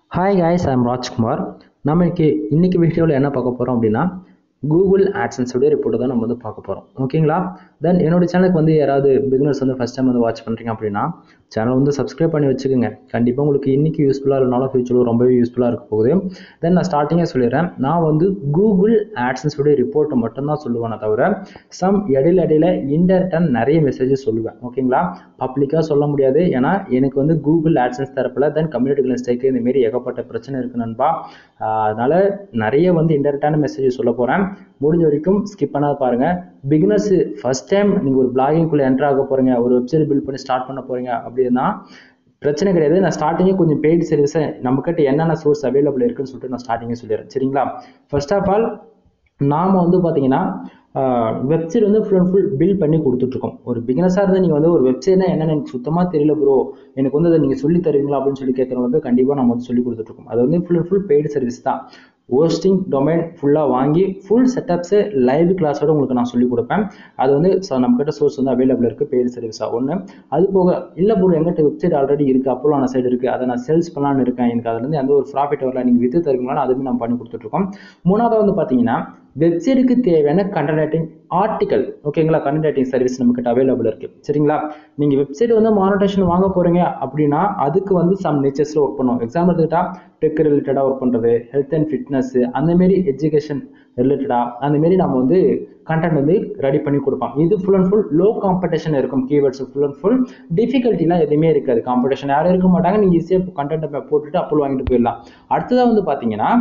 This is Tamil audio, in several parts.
ஹாய் காய்ஸ் ஐம் ராஜ்குமார் நம்ம இன்னைக்கு இன்னைக்கு வீடியோவில் என்ன பார்க்க போகிறோம் அப்படின்னா கூகுள் ஆட்சன்ஸோடைய ரிப்போர்ட்டை தான் நம்ம வந்து பார்க்க போகிறோம் ஓகேங்களா தென் என்னோட சேனலுக்கு வந்து யாராவது பிகினர்ஸ் வந்து ஃபஸ்ட் டைம் வந்து வாட்ச் பண்ணுறீங்க அப்படின்னா சேனல் வந்து சப்ஸ்கிரைப் பண்ணி வச்சுக்கோங்க கண்டிப்பாக உங்களுக்கு இன்னைக்கு யூஸ்ஃபுல்லாக இல்லைனாலும் ஃபியூச்சரில் ரொம்பவே யூஸ்ஃபுல்லாக இருக்க போகுது தென் நான் ஸ்டார்டிங்கே சொல்லிடுறேன் நான் வந்து கூகுள் ஆட்சன்ஸோடைய ரிப்போர்ட்டை மட்டும்தான் சொல்லுவேனே தவிர சம் இடையில இடையில இன்டெரக்டாக நிறைய மெசேஜஸ் சொல்லுவேன் ஓகேங்களா பப்ளிக்காக சொல்ல முடியாது ஏன்னா எனக்கு வந்து கூகுள் ஆட்சன்ஸ் தரப்பில் தென் கம்யூனிட்டி மிஸ்டேக்கு இந்த மாரி ஏகப்பட்ட பிரச்சனை இருக்கு நண்பா ஆஹ் அதனால நிறைய வந்து இன்டெரக்டான மெசேஜ் சொல்ல போகிறேன் முடிஞ்ச வரைக்கும் ஸ்கிப் பண்ணாத பாருங்க பிகினர்ஸ் ஃபர்ஸ்ட் டைம் நீங்கள் ஒரு பிளாகிங்குள்ளே என்டர் ஆக போகிறீங்க ஒரு வெப்சைட் பில்ட் பண்ணி ஸ்டார்ட் பண்ண போகிறீங்க அப்படின்னா பிரச்சனை கிடையாது நான் ஸ்டார்டிங்கே கொஞ்சம் பெய்டு சர்வீஸை நம்மக்கிட்ட என்னென்ன சோர்ஸ் அவைலபிள் இருக்குன்னு சொல்லிட்டு நான் ஸ்டார்டிங்கே சொல்லிடுறேன் சரிங்களா ஃபர்ஸ்ட் ஆஃப் ஆல் நாம் வந்து பார்த்தீங்கன்னா வெப்சைட் வந்து ஃபுல் அண்ட் ஃபுல் பில் பண்ணி கொடுத்துட்ருக்கோம் ஒரு பிகினஸாக இருந்து நீங்கள் வந்து ஒரு வெப்சைட்னா என்னென்னு எனக்கு சுத்தமாக தெரியல ப்ரோ எனக்கு வந்து அதை நீங்கள் சொல்லி தருவீங்களா அப்படின்னு சொல்லி கேட்குறவங்களுக்கு கண்டிப்பாக நம்ம வந்து சொல்லி கொடுத்துட்ருக்கோம் அது வந்து full and full paid service தான் ஹோஸ்டிங் டொமைன் ஃபுல்லாக வாங்கி ஃபுல் செட்டப்ஸு லைவ் கிளாஸோட உங்களுக்கு நான் சொல்லிக் கொடுப்பேன் அது வந்து ஸோ நம்மக்கிட்ட சோர்ஸ் வந்து அவைலபிள் இருக்குது பெய்டு சர்வீஸாக ஒன்று அது போக இல்லை ப்ரோ எங்கிட்ட வெப்சைட் ஆல்ரெடி இருக்குது அப்போலான சைடு இருக்குது அதை நான் சேல்ஸ் பண்ணலான்னு இருக்கேன் எனக்கு அதுலேருந்து எந்த ஒரு ப்ராஃபிட் வரல நீங்கள் வித்து தருவீங்களான்னு அதுவுமே நம்ம பண்ணி கொடுத்துட்ருக்கோம் மூணாவது வந்து பார்த்தீங்கன்னா வெப்சைட்டுக்கு தேவையான கண்டென்ட் ரைட்டிங் ஆர்டிக்கல் ஓகேங்களா கண்டென்ட் ரைட்டிங் சர்வீஸ் நம்மக்கிட்ட அவைலபிள் இருக்குது சரிங்களா நீங்கள் வெப்சைட் வந்து மானிட்டேஷன் வாங்க போகிறீங்க அப்படின்னா அதுக்கு வந்து சம் நேச்சர்ஸில் ஒர்க் பண்ணுவோம் எக்ஸாம்பிள் எடுத்துக்கிட்டா டெக் ரிலேட்டடாக ஒர்க் பண்ணுறது ஹெல்த் அண்ட் ஃபிட்னஸ் அந்தமாரி எஜுகேஷன் ரிலேட்டடாக அந்தமாரி நம்ம வந்து கண்டென்ட் வந்து ரெடி பண்ணி கொடுப்போம் இது full and full low competition இருக்கும் கீவேர்ட்ஸ் ஃபுல் அண்ட் ஃபுல் டிஃபிகல்ட்டிலாம் எதுவுமே இருக்காது காம்படிஷன் யாரும் இருக்க மாட்டாங்க நீங்கள் ஈஸியாக கண்டென்ட்டை போட்டுட்டு அப்போல் வாங்கிட்டு போயிடலாம் அடுத்ததாக வந்து பார்த்தீங்கன்னா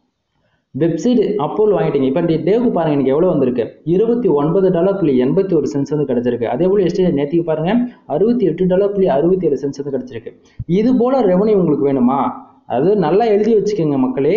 வெப்சைட் அப்போல் வாங்கிட்டீங்க இப்போ இந்த டேவுக்கு பாருங்க எனக்கு எவ்வளோ வந்திருக்கு இருபத்தி ஒன்பது டாலர் புள்ளி எண்பத்தி ஒரு சென்ஸ் வந்து கிடைச்சிருக்கு அதே போல் எஸ்டேட் நேற்றுக்கு பாருங்க அறுபத்தி எட்டு டாலர் புள்ளி அறுபத்தி ஏழு சென்ஸ் வந்து கிடைச்சிருக்கு இது போல ரெவன்யூ உங்களுக்கு வேணுமா அது நல்லா எழுதி வச்சுக்கோங்க மக்களே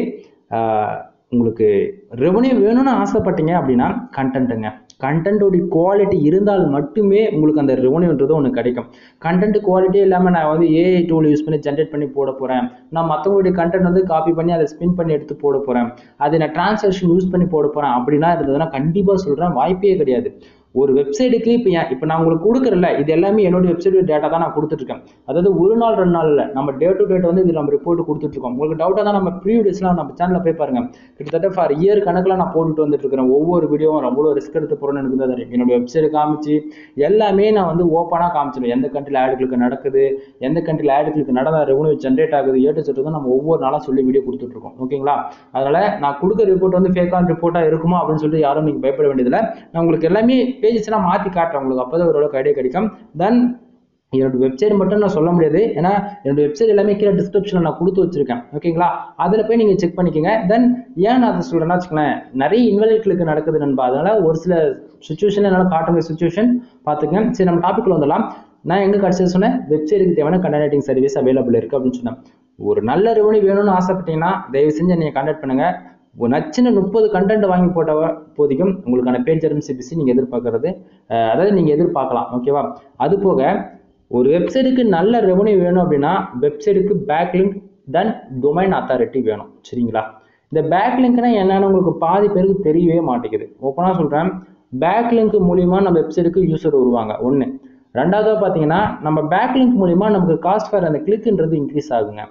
உங்களுக்கு ரெவன்யூ வேணும்னு ஆசைப்பட்டீங்க அப்படின்னா கண்டென்ட்டுங்க கண்டென்ட்டோடைய குவாலிட்டி இருந்தால் மட்டுமே உங்களுக்கு அந்த ரெவன்யூன்றது ஒன்று கிடைக்கும் கண்டென்ட் குவாலிட்டியே இல்லாமல் நான் வந்து ஏஐ டூல் யூஸ் பண்ணி ஜென்ரேட் பண்ணி போட போகிறேன் நான் மற்றவங்களுடைய கண்டென்ட் வந்து காப்பி பண்ணி அதை ஸ்பின் பண்ணி எடுத்து போட போகிறேன் அதை நான் டிரான்சாக்ஷன் யூஸ் பண்ணி போட போகிறேன் அப்படின்னா இருந்ததுன்னா கண்டிப்பாக சொல்கிறேன் வாய்ப்பே கிடையாது ஒரு வெப்சைட்டுக்கு இப்போ இப்போ நான் உங்களுக்கு கொடுக்குறல இது எல்லாமே என்னோட வெப்சைட் டேட்டா தான் நான் கொடுத்துட்ருக்கேன் அதாவது ஒரு நாள் ரெண்டு நாள் இல்லை நம்ம டே டு டேட் வந்து இது நம்ம ரிப்போர்ட் கொடுத்துட்ருக்கோம் உங்களுக்கு டவுட்டாக தான் நம்ம ப்ரீவியஸ்லாம் நம்ம சேனலில் போய் பாருங்க கிட்டத்தட்ட ஃபார் இயர் கணக்கில் நான் போட்டுட்டு வந்துட்டு இருக்கிறேன் ஒவ்வொரு வீடியோவும் ரொம்ப ரிஸ்க் எடுத்து போகிறேன்னு எனக்கு தான் தெரியும் என்னோட வெப்சைட் காமிச்சு எல்லாமே நான் வந்து ஓப்பனாக காமிச்சிடுவேன் எந்த கண்ட்ரியில் ஆடுகளுக்கு நடக்குது எந்த கண்ட்ரியில் ஆடுகளுக்கு நடந்த ரெவன்யூ ஜென்ரேட் ஆகுது ஏட்டு சொல்லிட்டு தான் நம்ம ஒவ்வொரு நாளாக சொல்லி வீடியோ கொடுத்துட்ருக்கோம் ஓகேங்களா அதனால் நான் கொடுக்குற ரிப்போர்ட் வந்து ஃபேக்கான ரிப்போர்ட்டாக இருக்குமா அப்படின்னு சொல்லிட்டு யாரும் நீங்கள் பயப்பட வேண்டியதில்லை நான் உங்களுக்கு எல்லாமே பேஜஸ்லாம் மாற்றி காட்டுறேன் உங்களுக்கு அப்போ தான் ஓரளவுக்கு ஐடியா கிடைக்கும் தென் என்னோட வெப்சைட் மட்டும் நான் சொல்ல முடியாது ஏன்னா என்னோட வெப்சைட் எல்லாமே கீழே டிஸ்கிரிப்ஷனில் நான் கொடுத்து வச்சிருக்கேன் ஓகேங்களா அதில் போய் நீங்கள் செக் பண்ணிக்கோங்க தென் ஏன் நான் அதை சொல்கிறேன்னா வச்சுக்கோங்களேன் நிறைய இன்வெலிட்களுக்கு நடக்குது நண்பா அதனால் ஒரு சில சுச்சுவேஷன் என்னால் காட்ட முடிய சுச்சுவேஷன் பார்த்துக்கங்க சரி நம்ம டாப்பிக்கில் வந்துடலாம் நான் எங்கே கடைசியில் சொன்னேன் வெப்சைட்டுக்கு தேவையான கண்டென்ட் ரைட்டிங் சர்வீஸ் அவைலபிள் இருக்குது அப்படின்னு சொன்னேன் ஒரு நல்ல ரெவன்யூ வேணும்னு ஆசைப்பட்டீங்கன்னா தயவு செஞ்சு நீங்கள் கான்டாக்ட் பண்ணுங்கள் நச்சுன்னு முப்பது கண்டென்ட் வாங்கி போட்ட போதிக்கும் உங்களுக்கான பேஜ் எம்சிபிசி நீங்கள் எதிர்பார்க்கறது அதாவது நீங்கள் எதிர்பார்க்கலாம் ஓகேவா அது போக ஒரு வெப்சைட்டுக்கு நல்ல ரெவன்யூ வேணும் அப்படின்னா வெப்சைட்டுக்கு பேக்லிங்க் தென் டொமைன் அத்தாரிட்டி வேணும் சரிங்களா இந்த பேக்லிங்க்னா என்னன்னு உங்களுக்கு பாதி பேருக்கு தெரியவே மாட்டேங்குது ஓப்பனாக சொல்கிறேன் பேக்லிங்க் மூலிமா நம்ம வெப்சைட்டுக்கு யூசர் வருவாங்க ஒன்று ரெண்டாவதாக பார்த்தீங்கன்னா நம்ம பேக்லிங்க் மூலிமா நமக்கு காஸ்ட் ஃபேர் அந்த கிளிக்ன்றது இன்க்ரீஸ் ஆகுங்க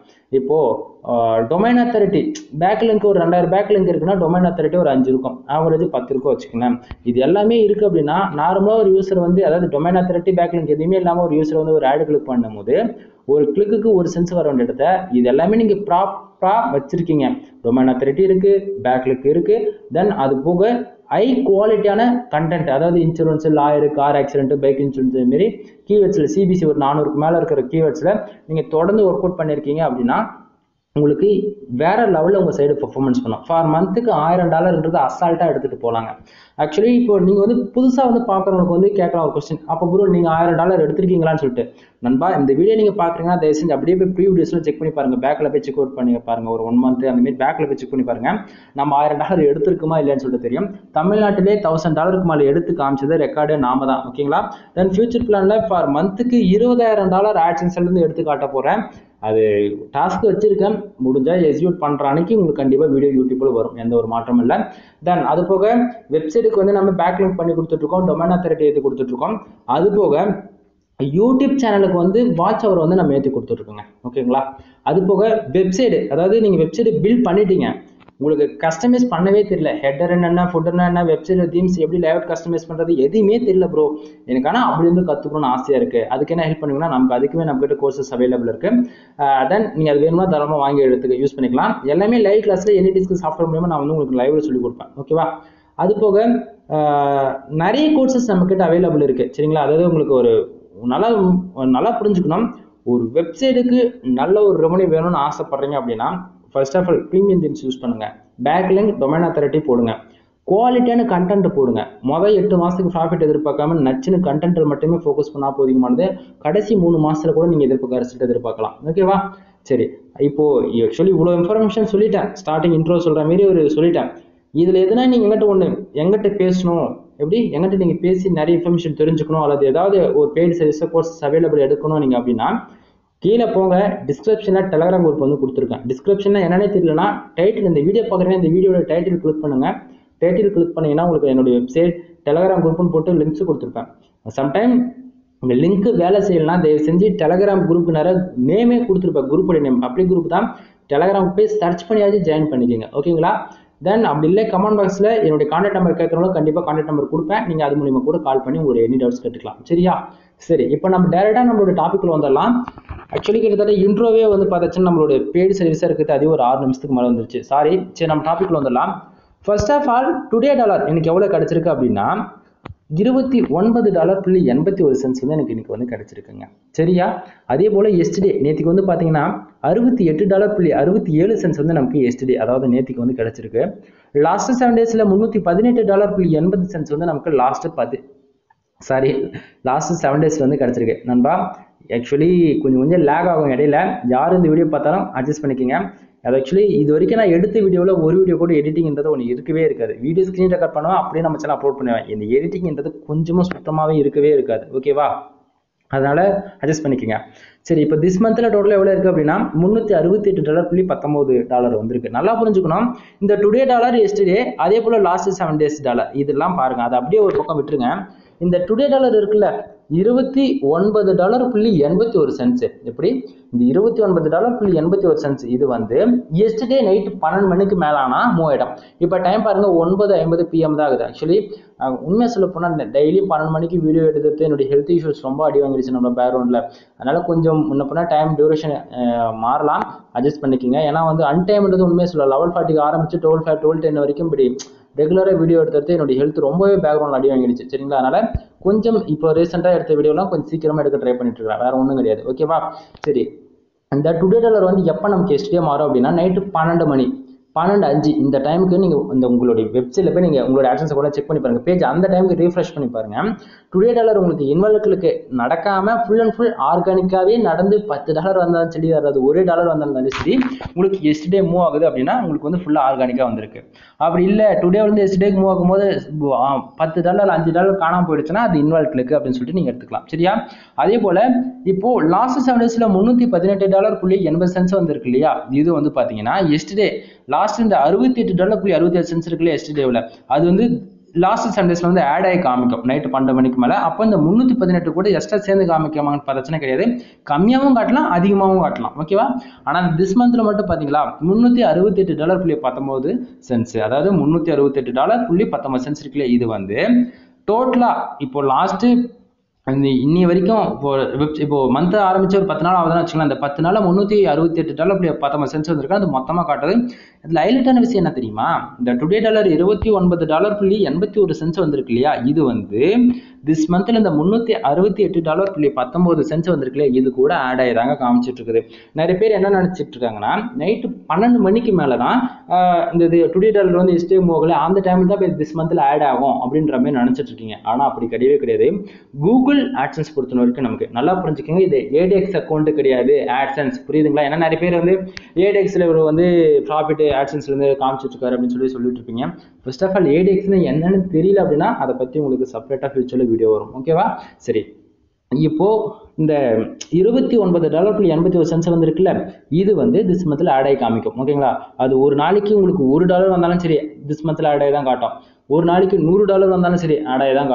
இப்போது டொமைன் அத்தாரிட்டி பேக்லிங்க் ஒரு ரெண்டாயிரம் பேக்லிங்க் இருக்குன்னா டொமைன் அத்தாரிட்டி ஒரு அஞ்சு இருக்கும் ஆவரேஜ் பத்து இருக்கும் வச்சுக்கோங்களேன் இது எல்லாமே இருக்குது அப்படின்னா நார்மலாக ஒரு யூசர் வந்து அதாவது டொமைன் அத்தாரிட்டி பேக்லிங்க் எதுவுமே இல்லாமல் ஒரு யூசர் வந்து ஒரு ஆடு கிளிக் பண்ணும்போது ஒரு கிளிக்கு ஒரு சென்ஸ் வர வேண்டிய இடத்த இது எல்லாமே நீங்கள் ப்ராப்பராக வச்சுருக்கீங்க டொமைன் அத்தாரிட்டி இருக்குது பேக்லிக் இருக்குது தென் அது போக ஹை குவாலிட்டியான கண்டென்ட் அதாவது insurance lawyer car accident bike insurance மாரி கீவேர்ட்ஸில் சிபிசி ஒரு நானூறுக்கு மேலே இருக்கிற கீவேர்ட்ஸில் நீங்கள் தொடர்ந்து ஒர்க் அவுட் பண்ணியிருக்கீங்க அப்படின்னா உங்களுக்கு வேற லெவலில் உங்கள் சைடு பர்ஃபார்மன்ஸ் பண்ணும் ஃபார் மந்த்துக்கு ஆயிரம் டாலர்ன்றது அசால்ட்டாக எடுத்துகிட்டு போகலாங்க ஆக்சுவலி இப்போ நீங்கள் வந்து புதுசாக வந்து பார்க்குறவங்களுக்கு வந்து கேட்கலாம் ஒரு கொஸ்டின் அப்போ ப்ரோ நீங்கள் ஆயிரம் டாலர் எடுத்திருக்கீங்களான்னு சொல்லிட்டு நண்பா இந்த வீடியோ நீங்கள் பார்க்குறீங்கன்னா தயவு செஞ்சு அப்படியே போய் ப்ரீ வீடியோஸ்லாம் செக் பண்ணி பாருங்கள் பேக்கில் போய் செக் அவுட் பண்ணி பாருங்கள் ஒரு ஒன் மந்த் அந்த மாதிரி பேக்கில் போய் செக் பண்ணி பாருங்கள் நம்ம ஆயிரம் டாலர் எடுத்திருக்குமா இல்லையான்னு சொல்லிட்டு தெரியும் தமிழ்நாட்டிலே தௌசண்ட் டாலருக்கு மேலே எடுத்து காமிச்சது ரெக்கார்டு நாம தான் ஓகேங்களா தென் ஃபியூச்சர் பிளானில் ஃபார் மந்த்துக்கு இருபதாயிரம் டாலர் ஆட்சன்ஸ்லேருந்து எடுத்து காட்ட போகிறேன் அது டாஸ்க் வச்சிருக்கேன் முடிஞ்சால் எக்ஸிக்யூட் பண்ணுற அன்னைக்கு உங்களுக்கு கண்டிப்பாக வீடியோ யூடியூப்பில் வரும் எந்த ஒரு மாற்றமும் இல்லை தென் அது போக வெப்சைட்டுக்கு வந்து நம்ம பேக்லிங்க் பண்ணி கொடுத்துட்ருக்கோம் டொமைன் அத்தாரிட்டி எடுத்து கொடுத்துட்ருக்கோம் அது போக யூடியூப் சேனலுக்கு வந்து வாட்ச் அவர் வந்து நம்ம ஏற்றி கொடுத்துட்ருக்கோங்க ஓகேங்களா அது போக வெப்சைடு அதாவது நீங்கள் வெப்சைடு பில்ட் பண்ணிட்டீங்க உங்களுக்கு கஸ்டமைஸ் பண்ணவே தெரியல ஹெட்டர் என்னென்ன ஃபுட்டர் என்ன வெப்சைட் தீம்ஸ் எப்படி லேஅவுட் கஸ்டமைஸ் பண்ணுறது எதுவுமே தெரியல ப்ரோ எனக்கு ஆனால் அப்படி இருந்து கற்றுக்கணும்னு ஆசையாக இருக்குது அதுக்கு என்ன ஹெல்ப் பண்ணுங்கன்னா நமக்கு அதுக்குமே நம்மகிட்ட கோர்சஸ் அவைலபிள் இருக்குது தென் நீங்கள் அது வேணுமா தரமாக வாங்கி எடுத்துக்க யூஸ் பண்ணிக்கலாம் எல்லாமே லைவ் கிளாஸில் எனி டிஸ்க் சாஃப்ட்வேர் மூலமாக நான் வந்து உங்களுக்கு லைவ்ல சொல்லி கொடுப்பேன் ஓகேவா அது போக நிறைய கோர்சஸ் நம்மக்கிட்ட அவைலபிள் இருக்குது சரிங்களா அதாவது உங்களுக்கு ஒரு நல்லா நல்லா புரிஞ்சுக்கணும் ஒரு வெப்சைட்டுக்கு நல்ல ஒரு ரெவன்யூ வேணும்னு ஆசைப்படுறீங்க அப்படின்னா first of all premium themes use பண்ணுங்க பேக்லிங்க் டொமைன் அத்தாரிட்டி போடுங்க குவாலிட்டியான கண்டென்ட் போடுங்க மொதல் எட்டு மாதத்துக்கு ப்ராஃபிட் எதிர்பார்க்காம நச்சுன்னு கண்டென்ட்டில் மட்டுமே ஃபோக்கஸ் பண்ணால் போதுமானது கடைசி மூணு மாதத்தில் கூட நீங்கள் எதிர்பார்க்க ரிசல்ட் எதிர்பார்க்கலாம் ஓகேவா சரி இப்போ ஆக்சுவலி இவ்வளோ இன்ஃபர்மேஷன் சொல்லிட்டேன் ஸ்டார்டிங் இன்ட்ரோ சொல்கிற மாரி ஒரு சொல்லிட்டேன் இதில் எதுனா நீங்கள் எங்கிட்ட ஒன்று எங்கிட்ட பேசணும் எப்படி எங்கிட்ட நீங்கள் பேசி நிறைய இன்ஃபர்மேஷன் தெரிஞ்சுக்கணும் அல்லது ஏதாவது ஒரு பெய்டு சர்வீஸோ கோர்ஸ் அவைலபிள் எடுக்கணும் நீங்கள் அப்படின்னா கீழே போங்க டிஸ்கிரிப்ஷனில் டெலகிராம் குரூப் வந்து கொடுத்துருக்கேன் டிஸ்கிரிப்ஷனில் என்னன்னே தெரியலனா டைட்டில் இந்த வீடியோ பார்க்குறேன் இந்த வீடியோட டைட்டில் கிளிக் பண்ணுங்கள் டைட்டில் கிளிக் பண்ணீங்கன்னா உங்களுக்கு என்னுடைய வெப்சைட் டெலகிராம் குரூப்னு போட்டு லிங்க்ஸ் கொடுத்துருப்பேன் சம்டைம் இந்த லிங்க் வேலை செய்யலாம் தயவு செஞ்சு டெலகிராம் குரூப் நிறைய நேமே கொடுத்துருப்பேன் குரூப்போட நேம் பப்ளிக் குரூப் தான் டெலகிராம் போய் சர்ச் பண்ணியாவது ஜாயின் பண்ணிக்கோங்க ஓகேங்களா தென் அப்படி இல்லை கமெண்ட் பாக்ஸில் என்னுடைய கான்டாக்ட் நம்பர் கேட்குறவங்களும் கண்டிப்பாக கான்டாக்ட் நம்பர் கொடுப்பேன் நீங்கள் அது மூலியமாக கூட கால் பண்ணி உங்களுடைய எனி டவுட்ஸ் கேட்டுக்கலாம் சரியா சரி இப்போ நம்ம டேரெக்டாக நம்மளோட டாப்பிக்கில் வந்துடலாம் ஆக்சுவலி கிட்டத்தட்ட இன்ட்ரோவே வந்து பார்த்தாச்சுன்னா நம்மளோட பெய்டு சர்வீஸாக இருக்குது அதே ஒரு ஆறு நிமிஷத்துக்கு மேலே வந்துருச்சு சாரி சரி நம்ம டாப்பிக்கில் வந்துடலாம் first of all today dollar எனக்கு எவ்வளோ கிடச்சிருக்கு அப்படின்னா இருபத்தி ஒன்பது டாலர் புள்ளி எண்பத்தி ஒரு சென்ஸ் வந்து எனக்கு இன்னைக்கு வந்து கிடைச்சிருக்குங்க சரியா அதே போல் எஸ்டே நேற்றுக்கு வந்து பார்த்தீங்கன்னா அறுபத்தி எட்டு டாலர் புள்ளி அறுபத்தி ஏழு சென்ஸ் வந்து நமக்கு எஸ்டே அதாவது நேற்றுக்கு வந்து கிடைச்சிருக்கு லாஸ்ட் செவன் டேஸில் முந்நூற்றி பதினெட்டு டாலர் புள்ளி எண்பது சென்ஸ் வந்து நமக்கு லாஸ்ட் பத்து சாரி லாஸ்ட் செவன் டேஸ் வந்து கிடச்சிருக்கு நண்பா ஆக்சுவலி கொஞ்சம் கொஞ்சம் லேக் ஆகும் இடையில யார் இந்த வீடியோ பார்த்தாலும் அட்ஜஸ்ட் பண்ணிக்கோங்க அது ஆக்சுவலி இது வரைக்கும் நான் எடுத்த வீடியோவில் ஒரு வீடியோ கூட எடிட்டிங்ன்றது ஒன்று இருக்கவே இருக்காது வீடியோ ஸ்க்ரீன் ரெக்கார்ட் பண்ணுவேன் அப்படியே நம்ம சேனல் அப்லோட் பண்ணுவேன் இந்த எடிட்டிங்ன்றது கொஞ்சமாக சுத்தமாகவே இருக்கவே இருக்காது ஓகேவா அதனால அட்ஜஸ்ட் பண்ணிக்கோங்க சரி இப்போ திஸ் மந்த்தில் டோட்டல் எவ்வளோ இருக்குது அப்படின்னா முந்நூற்றி அறுபத்தி எட்டு டாலர் புள்ளி பத்தொம்போது டாலர் வந்திருக்கு நல்லா புரிஞ்சுக்கணும் இந்த டுடே டாலர் எஸ்டே அதே போல் லாஸ்ட் செவன் டேஸ் டாலர் இதெல்லாம் பாருங்கள் அதை அப்படியே ஒரு பக்கம் விட்டுருங்க இந்த டுடே டாலர் இருக்குல்ல இருபத்தி ஒன்பது டாலர் புள்ளி எண்பத்தி ஒரு சென்ட்ஸ் எப்படி இந்த இருபத்தி ஒன்பது டாலர் புள்ளி எண்பத்தி ஒரு சென்ட்ஸ் இது வந்து எஸ்டே நைட்டு பன்னெண்டு மணிக்கு மேலானா மூவாயிடும் இப்போ டைம் பாருங்க ஒன்பது ஐம்பது பிஎம் தான் ஆகுது ஆக்சுவலி உண்மையை சொல்ல போனால் டெய்லியும் பன்னெண்டு மணிக்கு வீடியோ எடுத்துட்டு என்னுடைய ஹெல்த் இஷ்யூஸ் ரொம்ப அடி வாங்கிடுச்சு நம்ம பேக்ரவுண்டில் அதனால கொஞ்சம் முன்ன பின்னா டைம் டியூரேஷன் மாறலாம் அட்ஜஸ்ட் பண்ணிக்கோங்க ஏன்னா வந்து அன்டைம்ன்றது உண்மையை சொல்ல லெவல் ஃபார்ட்டிக்கு ஆரம்பிச்சு டுவெல் ஃபைவ் டுவெல் டென் வரைக்கும் இப்படி ரெகுலராக வீடியோ எடுத்துட்டு என்னுடைய ஹெல்த் ரொம்பவே பேக்ரவுண்ட் அடி வாங்கிடுச்சு சரிங்களா அதனால கொஞ்சம் இப்போ ரீசெண்டாக எடுத்த வீடியோலாம் கொஞ்சம் சீக்கிரமாக எடுக்க ட்ரை பண்ணிட்டு இருக்கேன் வேற ஒன்றும் கிடையாது ஓகேவா சரி இந்த டுடே டாலர் வந்து எப்போ நமக்கு எஸ்டே மாறும் அப்படின்னா நைட்டு பன்னெண்டு மணி பன்னெண்டு அஞ்சு இந்த டைமுக்கு நீங்கள் இந்த உங்களுடைய வெப்சைட்டில் போய் நீங்கள் உங்களோட ஆக்ஷன்ஸை கூட செக் பண்ணி பாருங்கள் பேஜ் அந்த டைமுக்கு ரீஃப்ரெஷ் பண்ணி பாருங்கள் டுடே டாலர் உங்களுக்கு இன்வெல்களுக்கு நடக்காமல் ஃபுல் அண்ட் ஃபுல் ஆர்கானிக்காகவே நடந்து பத்து டாலர் வந்தாலும் சரி அதாவது ஒரே டாலர் வந்தாலும் சரி உங்களுக்கு எஸ்டே மூவ் ஆகுது அப்படின்னா உங்களுக்கு வந்து ஃபுல்லாக ஆர்கானிக்காக வந்திருக்கு அப்படி இல்லை டுடே வந்து எஸ்டேக்கு மூவ் ஆகும்போது பத்து டாலர் அஞ்சு டாலர் காணாமல் போயிடுச்சுன்னா அது இன்வால்க்லுக்கு அப்படின்னு சொல்லிட்டு நீங்கள் எடுத்துக்கலாம் சரியா அதே போல் இப்போ லாஸ்ட் செவன் டேஸில் முந்நூற்றி பதினெட்டு டாலர் புள்ளி எண்பது சென்ஸ் வந்திருக்கு இல்லையா இது வந்து பார்த்தீங்கன்னா எஸ்டே லாஸ்ட் இந்த அறுபத்தி எட்டு டாலர் புள்ளி அறுபத்தி ஏழு சென்ஸ் இருக்குல்ல எஸ்டேவில் அது வந்து லாஸ்ட் சண்டேஸ்ல வந்து ஆட் ஆகி காமிக்கும் நைட்டு பன்னெண்டு மணிக்கு மேலே அப்போ இந்த முந்நூற்றி பதினெட்டு கூட எக்ஸ்ட்ரா சேர்ந்து காமிக்காமான்னு பிரச்சனை கிடையாது கம்மியாகவும் காட்டலாம் அதிகமாகவும் காட்டலாம் ஓகேவா ஆனால் திஸ் மந்த்தில் மட்டும் பார்த்தீங்களா முந்நூற்றி அறுபத்தெட்டு டாலர் புள்ளி பத்தொம்போது சென்ஸ் அதாவது முந்நூற்றி அறுபத்தெட்டு டாலர் புள்ளி பத்தொம்பது சென்ஸ் இருக்குல்ல இது வந்து டோட்டலாக இப்போ லாஸ்ட்டு இந்த இன்னி வரைக்கும் இப்போ வெப் இப்போ மந்த் ஆரம்பிச்சு ஒரு பத்து நாள் ஆகுதுன்னு வச்சுக்கலாம் அந்த பத்து நாளில் முந்நூற்றி அறுபத்தி எட்டு டாலர் அப்படி பத்தொம்பது சென்ஸ் வந்திருக்கு அது மொத்தமாக காட்டுது இதில் ஹைலைட்டான விஷயம் என்ன தெரியுமா இந்த டுடே டாலர் இருபத்தி ஒன்பது டாலர் புள்ளி எண்பத்தி ஒரு சென்ஸ் வந்திருக்கு இல்லையா இது வந்து திஸ் மந்த்தில் இந்த முந்நூற்றி அறுபத்தி எட்டு டாலர் புள்ளி பத்தொம்போது சென்ஸ் வந்திருக்கு இல்லையா இது கூட ஆட் ஆகி தாங்க காமிச்சிட்டு இருக்குது நிறைய பேர் என்ன நினச்சிட்டு இருக்காங்கன்னா நைட்டு பன்னெண்டு மணிக்கு மேலே தான் இந்த இது டுடே டாலர் வந்து எஸ்டே போகல அந்த டைமில் தான் திஸ் மந்தில் ஆட் ஆகும் அப்படின்ற மாதிரி நினச்சிட்டு இருக்கீங்க ஆனால் அப்படி கிடையவே கிடையாது கூகுள் ஆட்சன்ஸ் பொறுத்த வரைக்கும் நமக்கு நல்லா புரிஞ்சுக்கோங்க இது ஏடிஎக்ஸ் அக்கௌண்ட் கிடையாது ஆட்சன்ஸ் புரியுதுங்களா ஏன்னா நிறைய பேர் வந்து ஏடிஎக்ஸில் இவர் வந்து ப்ராஃபிட் ஆட்சன்ஸ்லேருந்து காமிச்சிட்டு இருக்காரு அப்படின்னு சொல்லி சொல்லிட்டு இருப்பீங்க ஃபர்ஸ்ட் ஆஃப் ஆல் ஏடிஎக்ஸ்னு என்னன்னு தெரியல அப்படின்னா அதை பற்றி உங்களுக்கு செப்பரேட்டாக ஃபியூச்சரில் வீடியோ வரும் ஓகேவா சரி இப்போ இந்த இருபத்தி ஒன்பது டாலர் புள்ளி எண்பத்தி ஒரு சென்ஸ் வந்துருக்குல்ல இது வந்து திஸ் மந்தில் ஆட் ஆகி காமிக்கும் ஓகேங்களா அது ஒரு நாளைக்கு உங்களுக்கு ஒரு டாலர் வந்தாலும் சரி திஸ் மந்தில் ஆட் ஆகி தான் காட்டும் ஒரு நாளைக்கு நூறு டாலர் வந்தாலும் சரி ஆட் ஆகி தான் காட்டும்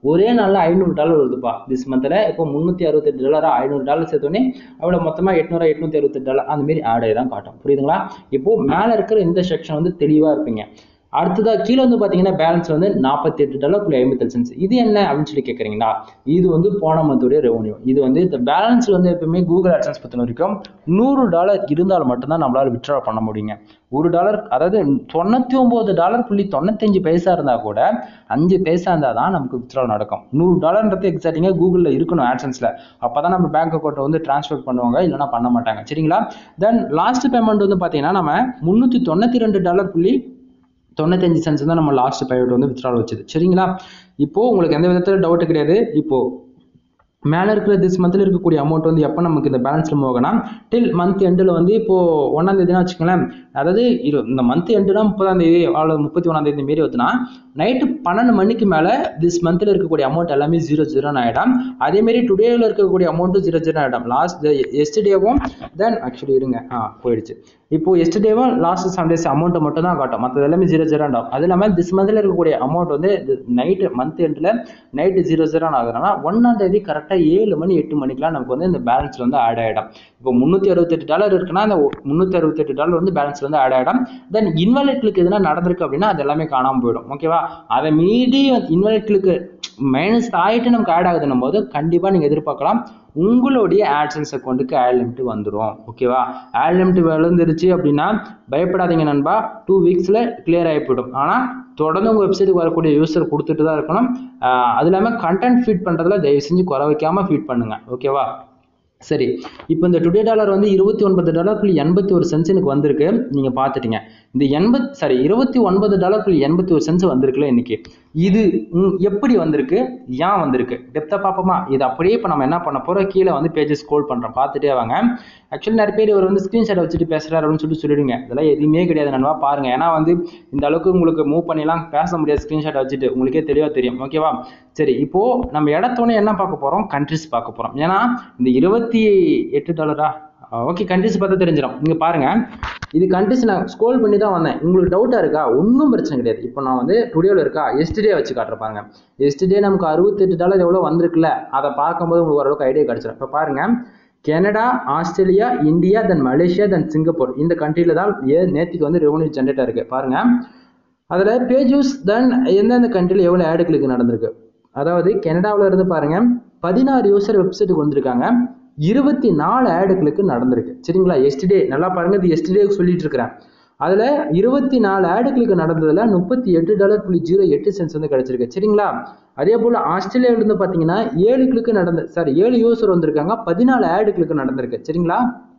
ஒரே நாளில் ஐநூறு டாலர் வருதுப்பா திஸ் மந்தில் இப்போ முந்நூற்றி அறுபத்தெட்டு டாலரா ஐநூறு டாலர் சேர்த்தோன்னே அவ்வளோ மொத்தமாக எட்நூறு எட்நூற்றி அறுபத்தெட்டு டாலர் அந்த மாதிரி ஆட் ஆகி தான் காட்டும் புரியுதுங்களா இப்போ மேலே இருக்கிற இந்த செக்ஷன் வந்து தெளிவாக இருப்பீங்க அடுத்ததாக கீழே வந்து பார்த்தீங்கன்னா பேலன்ஸ் வந்து நாற்பத்தி எட்டு டாலர் புள்ளி ஐம்பத்தேழு சென்ஸ் இது என்ன அப்படின்னு சொல்லி கேட்குறீங்களா இது வந்து போன மந்தோடைய ரெவன்யூ இது வந்து இந்த பேலன்ஸில் வந்து எப்பவுமே கூகுள் அட்சன்ஸ் பொறுத்த வரைக்கும் நூறு டாலர் இருந்தால் மட்டும்தான் நம்மளால் விட்ரா பண்ண முடியுங்க ஒரு டாலர் அதாவது தொண்ணூற்றி ஒம்பது டாலர் புள்ளி தொண்ணூத்தஞ்சு பைசா இருந்தால் கூட அஞ்சு பைசா இருந்தால் தான் நமக்கு வித்ட்ரா நடக்கும் நூறு டாலர்ன்றது எக்ஸாக்டிங்காக கூகுளில் இருக்கணும் ஆட்சன்ஸில் அப்போ தான் நம்ம பேங்க் அக்கௌண்ட்டை வந்து ட்ரான்ஸ்ஃபர் பண்ணுவாங்க இல்லைனா பண்ண மாட்டாங்க சரிங்களா தென் லாஸ்ட் பேமெண்ட் வந்து பார்த்தீங்கன்னா நம்ம முந்நூற்றி தொண்ணூற்றி ரெண்டு டாலர் புள்ளி தொண்ணூத்தஞ்சு சென்ஸ் தான் நம்ம லாஸ்ட் பேமெண்ட் வந்து வித்ட்ரால் வச்சது சரிங்களா இப்போ உங்களுக்கு எந்த விதத்தில் டவுட் கிடையாது இப்போ மேலே இருக்கிற திஸ் மந்தில் இருக்கக்கூடிய அமௌண்ட் வந்து எப்போ நமக்கு இந்த பேலன்ஸ் ரிமூவ் ஆகுனா டில் மந்த் எண்டில் வந்து இப்போ ஒன்றாம் தேதினா வச்சுக்கோங்களேன் அதாவது இரு இந்த மந்த் எண்டுனா முப்பதாம் தேதி அவ்வளோ முப்பத்தி ஒன்றாம் தேதி மாரி வந்துன்னா நைட்டு பன்னெண்டு மணிக்கு மேலே திஸ் மந்தில் இருக்கக்கூடிய அமௌண்ட் எல்லாமே ஜீரோ ஜீரோன்னு ஆகிடும் அதேமாரி டுடேவில் இருக்கக்கூடிய அமௌண்ட்டும் ஜீரோ ஜீரோ ஆகிடும் லாஸ்ட் எஸ்டேவும் தென் ஆக்சுவலி இருங்க ஆ போயிடுச்சு இப்போ எஸ்டேவும் லாஸ்ட் செவன் டேஸ் அமௌண்ட்டை மட்டும் தான் காட்டும் மற்றது எல்லாமே ஜீரோ ஜீரோ ஆகும் அது இல்லாமல் திஸ் மந்தில் இருக்கக்கூடிய அமௌண்ட் வந்து நைட்டு மந்த் எண்டில் நைட்டு ஜீரோ ஜீரோன்னு ஆகுதுன்னா ஒன்றாம் தேதி கரெக்டாக ஏழு மணி எட்டு மணிக்கெலாம் நமக்கு வந்து இந்த பேலன்ஸில் வந்து ஆட் ஆகிடும் இப்போ முந்நூற்றி அறுபத்தெட்டு டாலர் இருக்குன்னா அந்த முந்நூற்றி அறுபத்தெட்டு டாலர் வந்து பேலன்ஸில் வந்து ஆட் ஆகிடும் தென் இன்வாலிட் கிளிக் எதுனா நடந்திருக்கு அப்படின்னா அது எல்லாமே காணாமல் போயிடும் ஓகேவா அதை மீறி இன்வாலிட் கிளிக்கு மைனஸ் ஆகிட்டு நமக்கு ஆட் ஆகுதுன்னும் போது கண்டிப்பாக நீங்கள் எதிர்பார்க்கலாம் உங்களுடைய ஆட்சன்ஸ் அக்கௌண்ட்டுக்கு ஆட் லிமிட் வந்துடும் ஓகேவா ஆட் லிமிட் விழுந்துருச்சு அப்படின்னா பயப்படாதீங்க நண்பா டூ வீக்ஸில் கிளியர் ஆகி போயிடும் ஆனால் தொடர்ந்து உங்கள் வெப்சைட்டுக்கு வரக்கூடிய யூசர் கொடுத்துட்டு தான் இருக்கணும் அது இல்லாமல் கண்டென்ட் ஃபீட் பண்ணுறதுல தயவு செஞ்சு குறை வைக்காமல் ஃபீட் பண்ணுங்கள் ஓகேவா சரி இப்போ இந்த டுடே டாலர் வந்து இருபத்தி ஒன்பது டாலர் புள்ளி எண்பத்தி ஒரு சென்ஸ் எனக்கு வந்திருக்கு நீங்கள் பார்த்துட்டீங்க இந்த எண்பத் சாரி இருபத்தி ஒன்பது டாலர் புள்ளி எண்பத்தி ஒரு சென்ஸ் வந்திருக்குல்ல இன்னைக்கு இது எப்படி வந்திருக்கு ஏன் வந்திருக்கு டெப்த்தாக பார்ப்போமா இது அப்படியே இப்போ நம்ம என்ன பண்ண போகிறோம் கீழே வந்து பேஜஸ் ஸ்க்ரோல் பண்ணுறோம் பார்த்துட்டே வாங்க ஆக்சுவலி நிறைய பேர் இவர் வந்து ஸ்க்ரீன்ஷாட் வச்சுட்டு பேசுகிறாரு அப்படின்னு சொல்லிட்டு சொல்லிடுங்க இதெல்லாம் எதுவுமே கிடையாது நண்பா பாருங்க ஏன்னா வந்து இந்த அளவுக்கு உங்களுக்கு மூவ் பண்ணிலாம் பேச முடியாது ஸ்க்ரீன்ஷாட் வச்சுட்டு உங்களுக்கே தெளிவாக தெரியும் ஓகேவா சரி இப்போ நம்ம இடத்தோடனே என்ன பார்க்க போகிறோம் கண்ட்ரிஸ் பார்க்க போகிறோம் ஏன்னா இந்த இருபத்தி எட்டு டாலரா ஓகே கண்ட்ரிஸ் பார்த்தா தெரிஞ்சிடும் இங்கே பாருங்க இது கண்ட்ரிஸ் நான் ஸ்கோல் பண்ணி தான் வந்தேன் உங்களுக்கு டவுட்டாக இருக்கா ஒன்றும் பிரச்சனை கிடையாது இப்போ நான் வந்து டுடியோவில் இருக்கா எஸ்டே வச்சு காட்டுறப்பாங்க எஸ்டே நமக்கு அறுபத்தெட்டு டாலர் எவ்வளோ வந்திருக்குல்ல அதை பார்க்கும்போது உங்களுக்கு ஓரளவுக்கு ஐடியா கிடச்சிடும் இப்போ பாருங்க Canada Australia India then Malaysia then Singapore இந்த கண்ட்ரியில் தான் ஏ நேற்றுக்கு வந்து ரெவன்யூ ஜென்ரேட் இருக்குது பாருங்க அதில் பேஜூஸ் தென் எந்தெந்த கண்ட்ரியில் எவ்வளோ ஆடு கிளிக் நடந்திருக்கு அதாவது கனடாவில் இருந்து பாருங்க பதினாறு யூசர் வெப்சைட்டுக்கு வந்திருக்காங்க இருபத்தி நாலு ஆடுகளுக்கு நடந்திருக்கு சரிங்களா எஸ்டிடே நல்லா பாருங்க இது எஸ்டிடே சொல்லிட்டு இருக்கிறேன் அதில் இருபத்தி நாலு ஆடுகளுக்கு நடந்ததில் முப்பத்தி எட்டு டாலர் புள்ளி ஜீரோ எட்டு சென்ஸ் வந்து கிடைச்சிருக்கு சரிங்களா அதே போல் ஆஸ்திரேலியாவிலேருந்து பார்த்தீங்கன்னா ஏழு கிளிக்கு நடந்த சாரி ஏழு யூசர் வந்திருக்காங்க பதினாலு ஆடுகளுக்கு நடந்திருக்கு சரிங்களா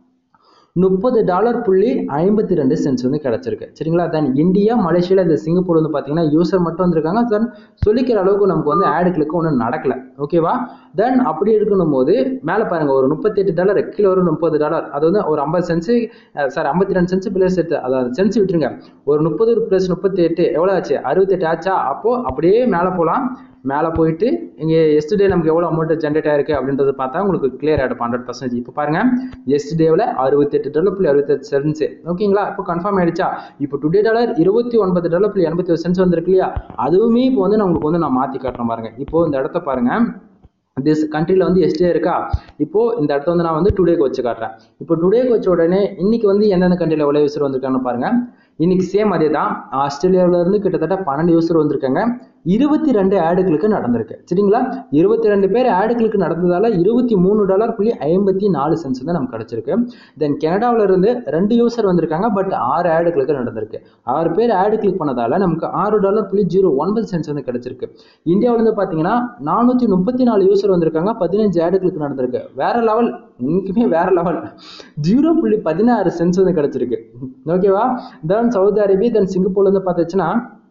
முப்பது டாலர் புள்ளி ஐம்பத்தி ரெண்டு சென்ஸ் வந்து கிடச்சிருக்கு சரிங்களா தென் இந்தியா மலேசியாவில் இந்த சிங்கப்பூர் வந்து பார்த்தீங்கன்னா யூசர் மட்டும் வந்திருக்காங்க தென் சொல்லிக்கிற அளவுக்கு நமக்கு வந்து ஆடு கிளிக்கு ஒன்றும் நடக்கல ஓகேவா தென் அப்படி இருக்கணும் போது மேலே பாருங்க ஒரு முப்பத்தெட்டு டாலர் கீழே ஒரு முப்பது டாலர் அது வந்து ஒரு ஐம்பது சென்ஸ் சார் ஐம்பத்தி ரெண்டு சென்ஸ் பிளஸ் எட்டு அதாவது சென்ஸ் விட்டுருங்க ஒரு முப்பது ப்ளஸ் முப்பத்தி எட்டு எவ்வளோ ஆச்சு அறுபத்தெட்டு ஆச்சா அப்போது அப்படியே மேலே போகலாம் மேலே போயிட்டு இங்கே எஸ்டே நமக்கு எவ்வளோ அமௌண்ட் ஜென்ரேட் ஆயிருக்கு அப்படின்றது பார்த்தா உங்களுக்கு கிளியர் ஆகிடும் ஹண்ட்ரட் பர்சன்டேஜ் இப்போ பாருங்க எஸ்டேவில் அறுபத்தெட்டு டாலர் புள்ளி அறுபத்தெட்டு சென்ஸ் ஓகேங்களா இப்போ கன்ஃபார்ம் ஆயிடுச்சா இப்போ டுடே டாலர் இருபத்தி ஒன்பது டாலர் புள்ளி எண்பத்தி ஒரு சென்ஸ் வந்திருக்கு இல்லையா அதுவுமே இப்போ வந்து நான் உங்களுக்கு வந்து நான் மாற்றி காட்டுறேன் பாருங்க இப்போ இந்த இடத்த பாருங்க திஸ் கண்ட்ரியில் வந்து எஸ்டே இருக்கா இப்போ இந்த இடத்த வந்து நான் வந்து டுடேக்கு வச்சு காட்டுறேன் இப்போ டுடேக்கு வச்ச உடனே இன்னைக்கு வந்து எந்தெந்த கண்ட்ரியில் எவ்வளோ யூசர் வந்திருக்காங்கன்னு பாருங்க இன்னைக்கு சேம் அதே தான் ஆஸ்திரேலியாவில இருந்து கிட்டத்தட்ட பன்னெண்டு யூசர் வந்திருக்காங்க இருபத்தி ரெண்டு ஆடுகளுக்கு நடந்திருக்கு சரிங்களா இருபத்தி ரெண்டு பேர் ஆடுகளுக்கு நடந்ததால இருபத்தி மூணு டாலர் புள்ளி ஐம்பத்தி நாலு சென்ஸ் வந்து நமக்கு கிடைச்சிருக்கு தென் கனடாவில இருந்து ரெண்டு யூசர் வந்திருக்காங்க பட் ஆறு ஆடுகளுக்கு நடந்திருக்கு ஆறு பேர் ஆடு கிளிக் பண்ணதால நமக்கு ஆறு டாலர் புள்ளி ஜீரோ ஒன்பது சென்ஸ் வந்து கிடைச்சிருக்கு இந்தியாவில இருந்து பார்த்தீங்கன்னா நானூற்றி முப்பத்தி நாலு யூசர் வந்திருக்காங்க பதினஞ்சு ஆடுகளுக்கு நடந்திருக்கு வேற லெவல் இன்னைக்குமே வேற லெவல் ஜீரோ புள்ளி பதினாறு சென்ஸ் வந்து கிடைச்சிருக்கு ஓகேவா தென் சவுதி அரேபியா தென் சிங்கப்பூர்ல இருந்து பார்த்துச்சுன்னா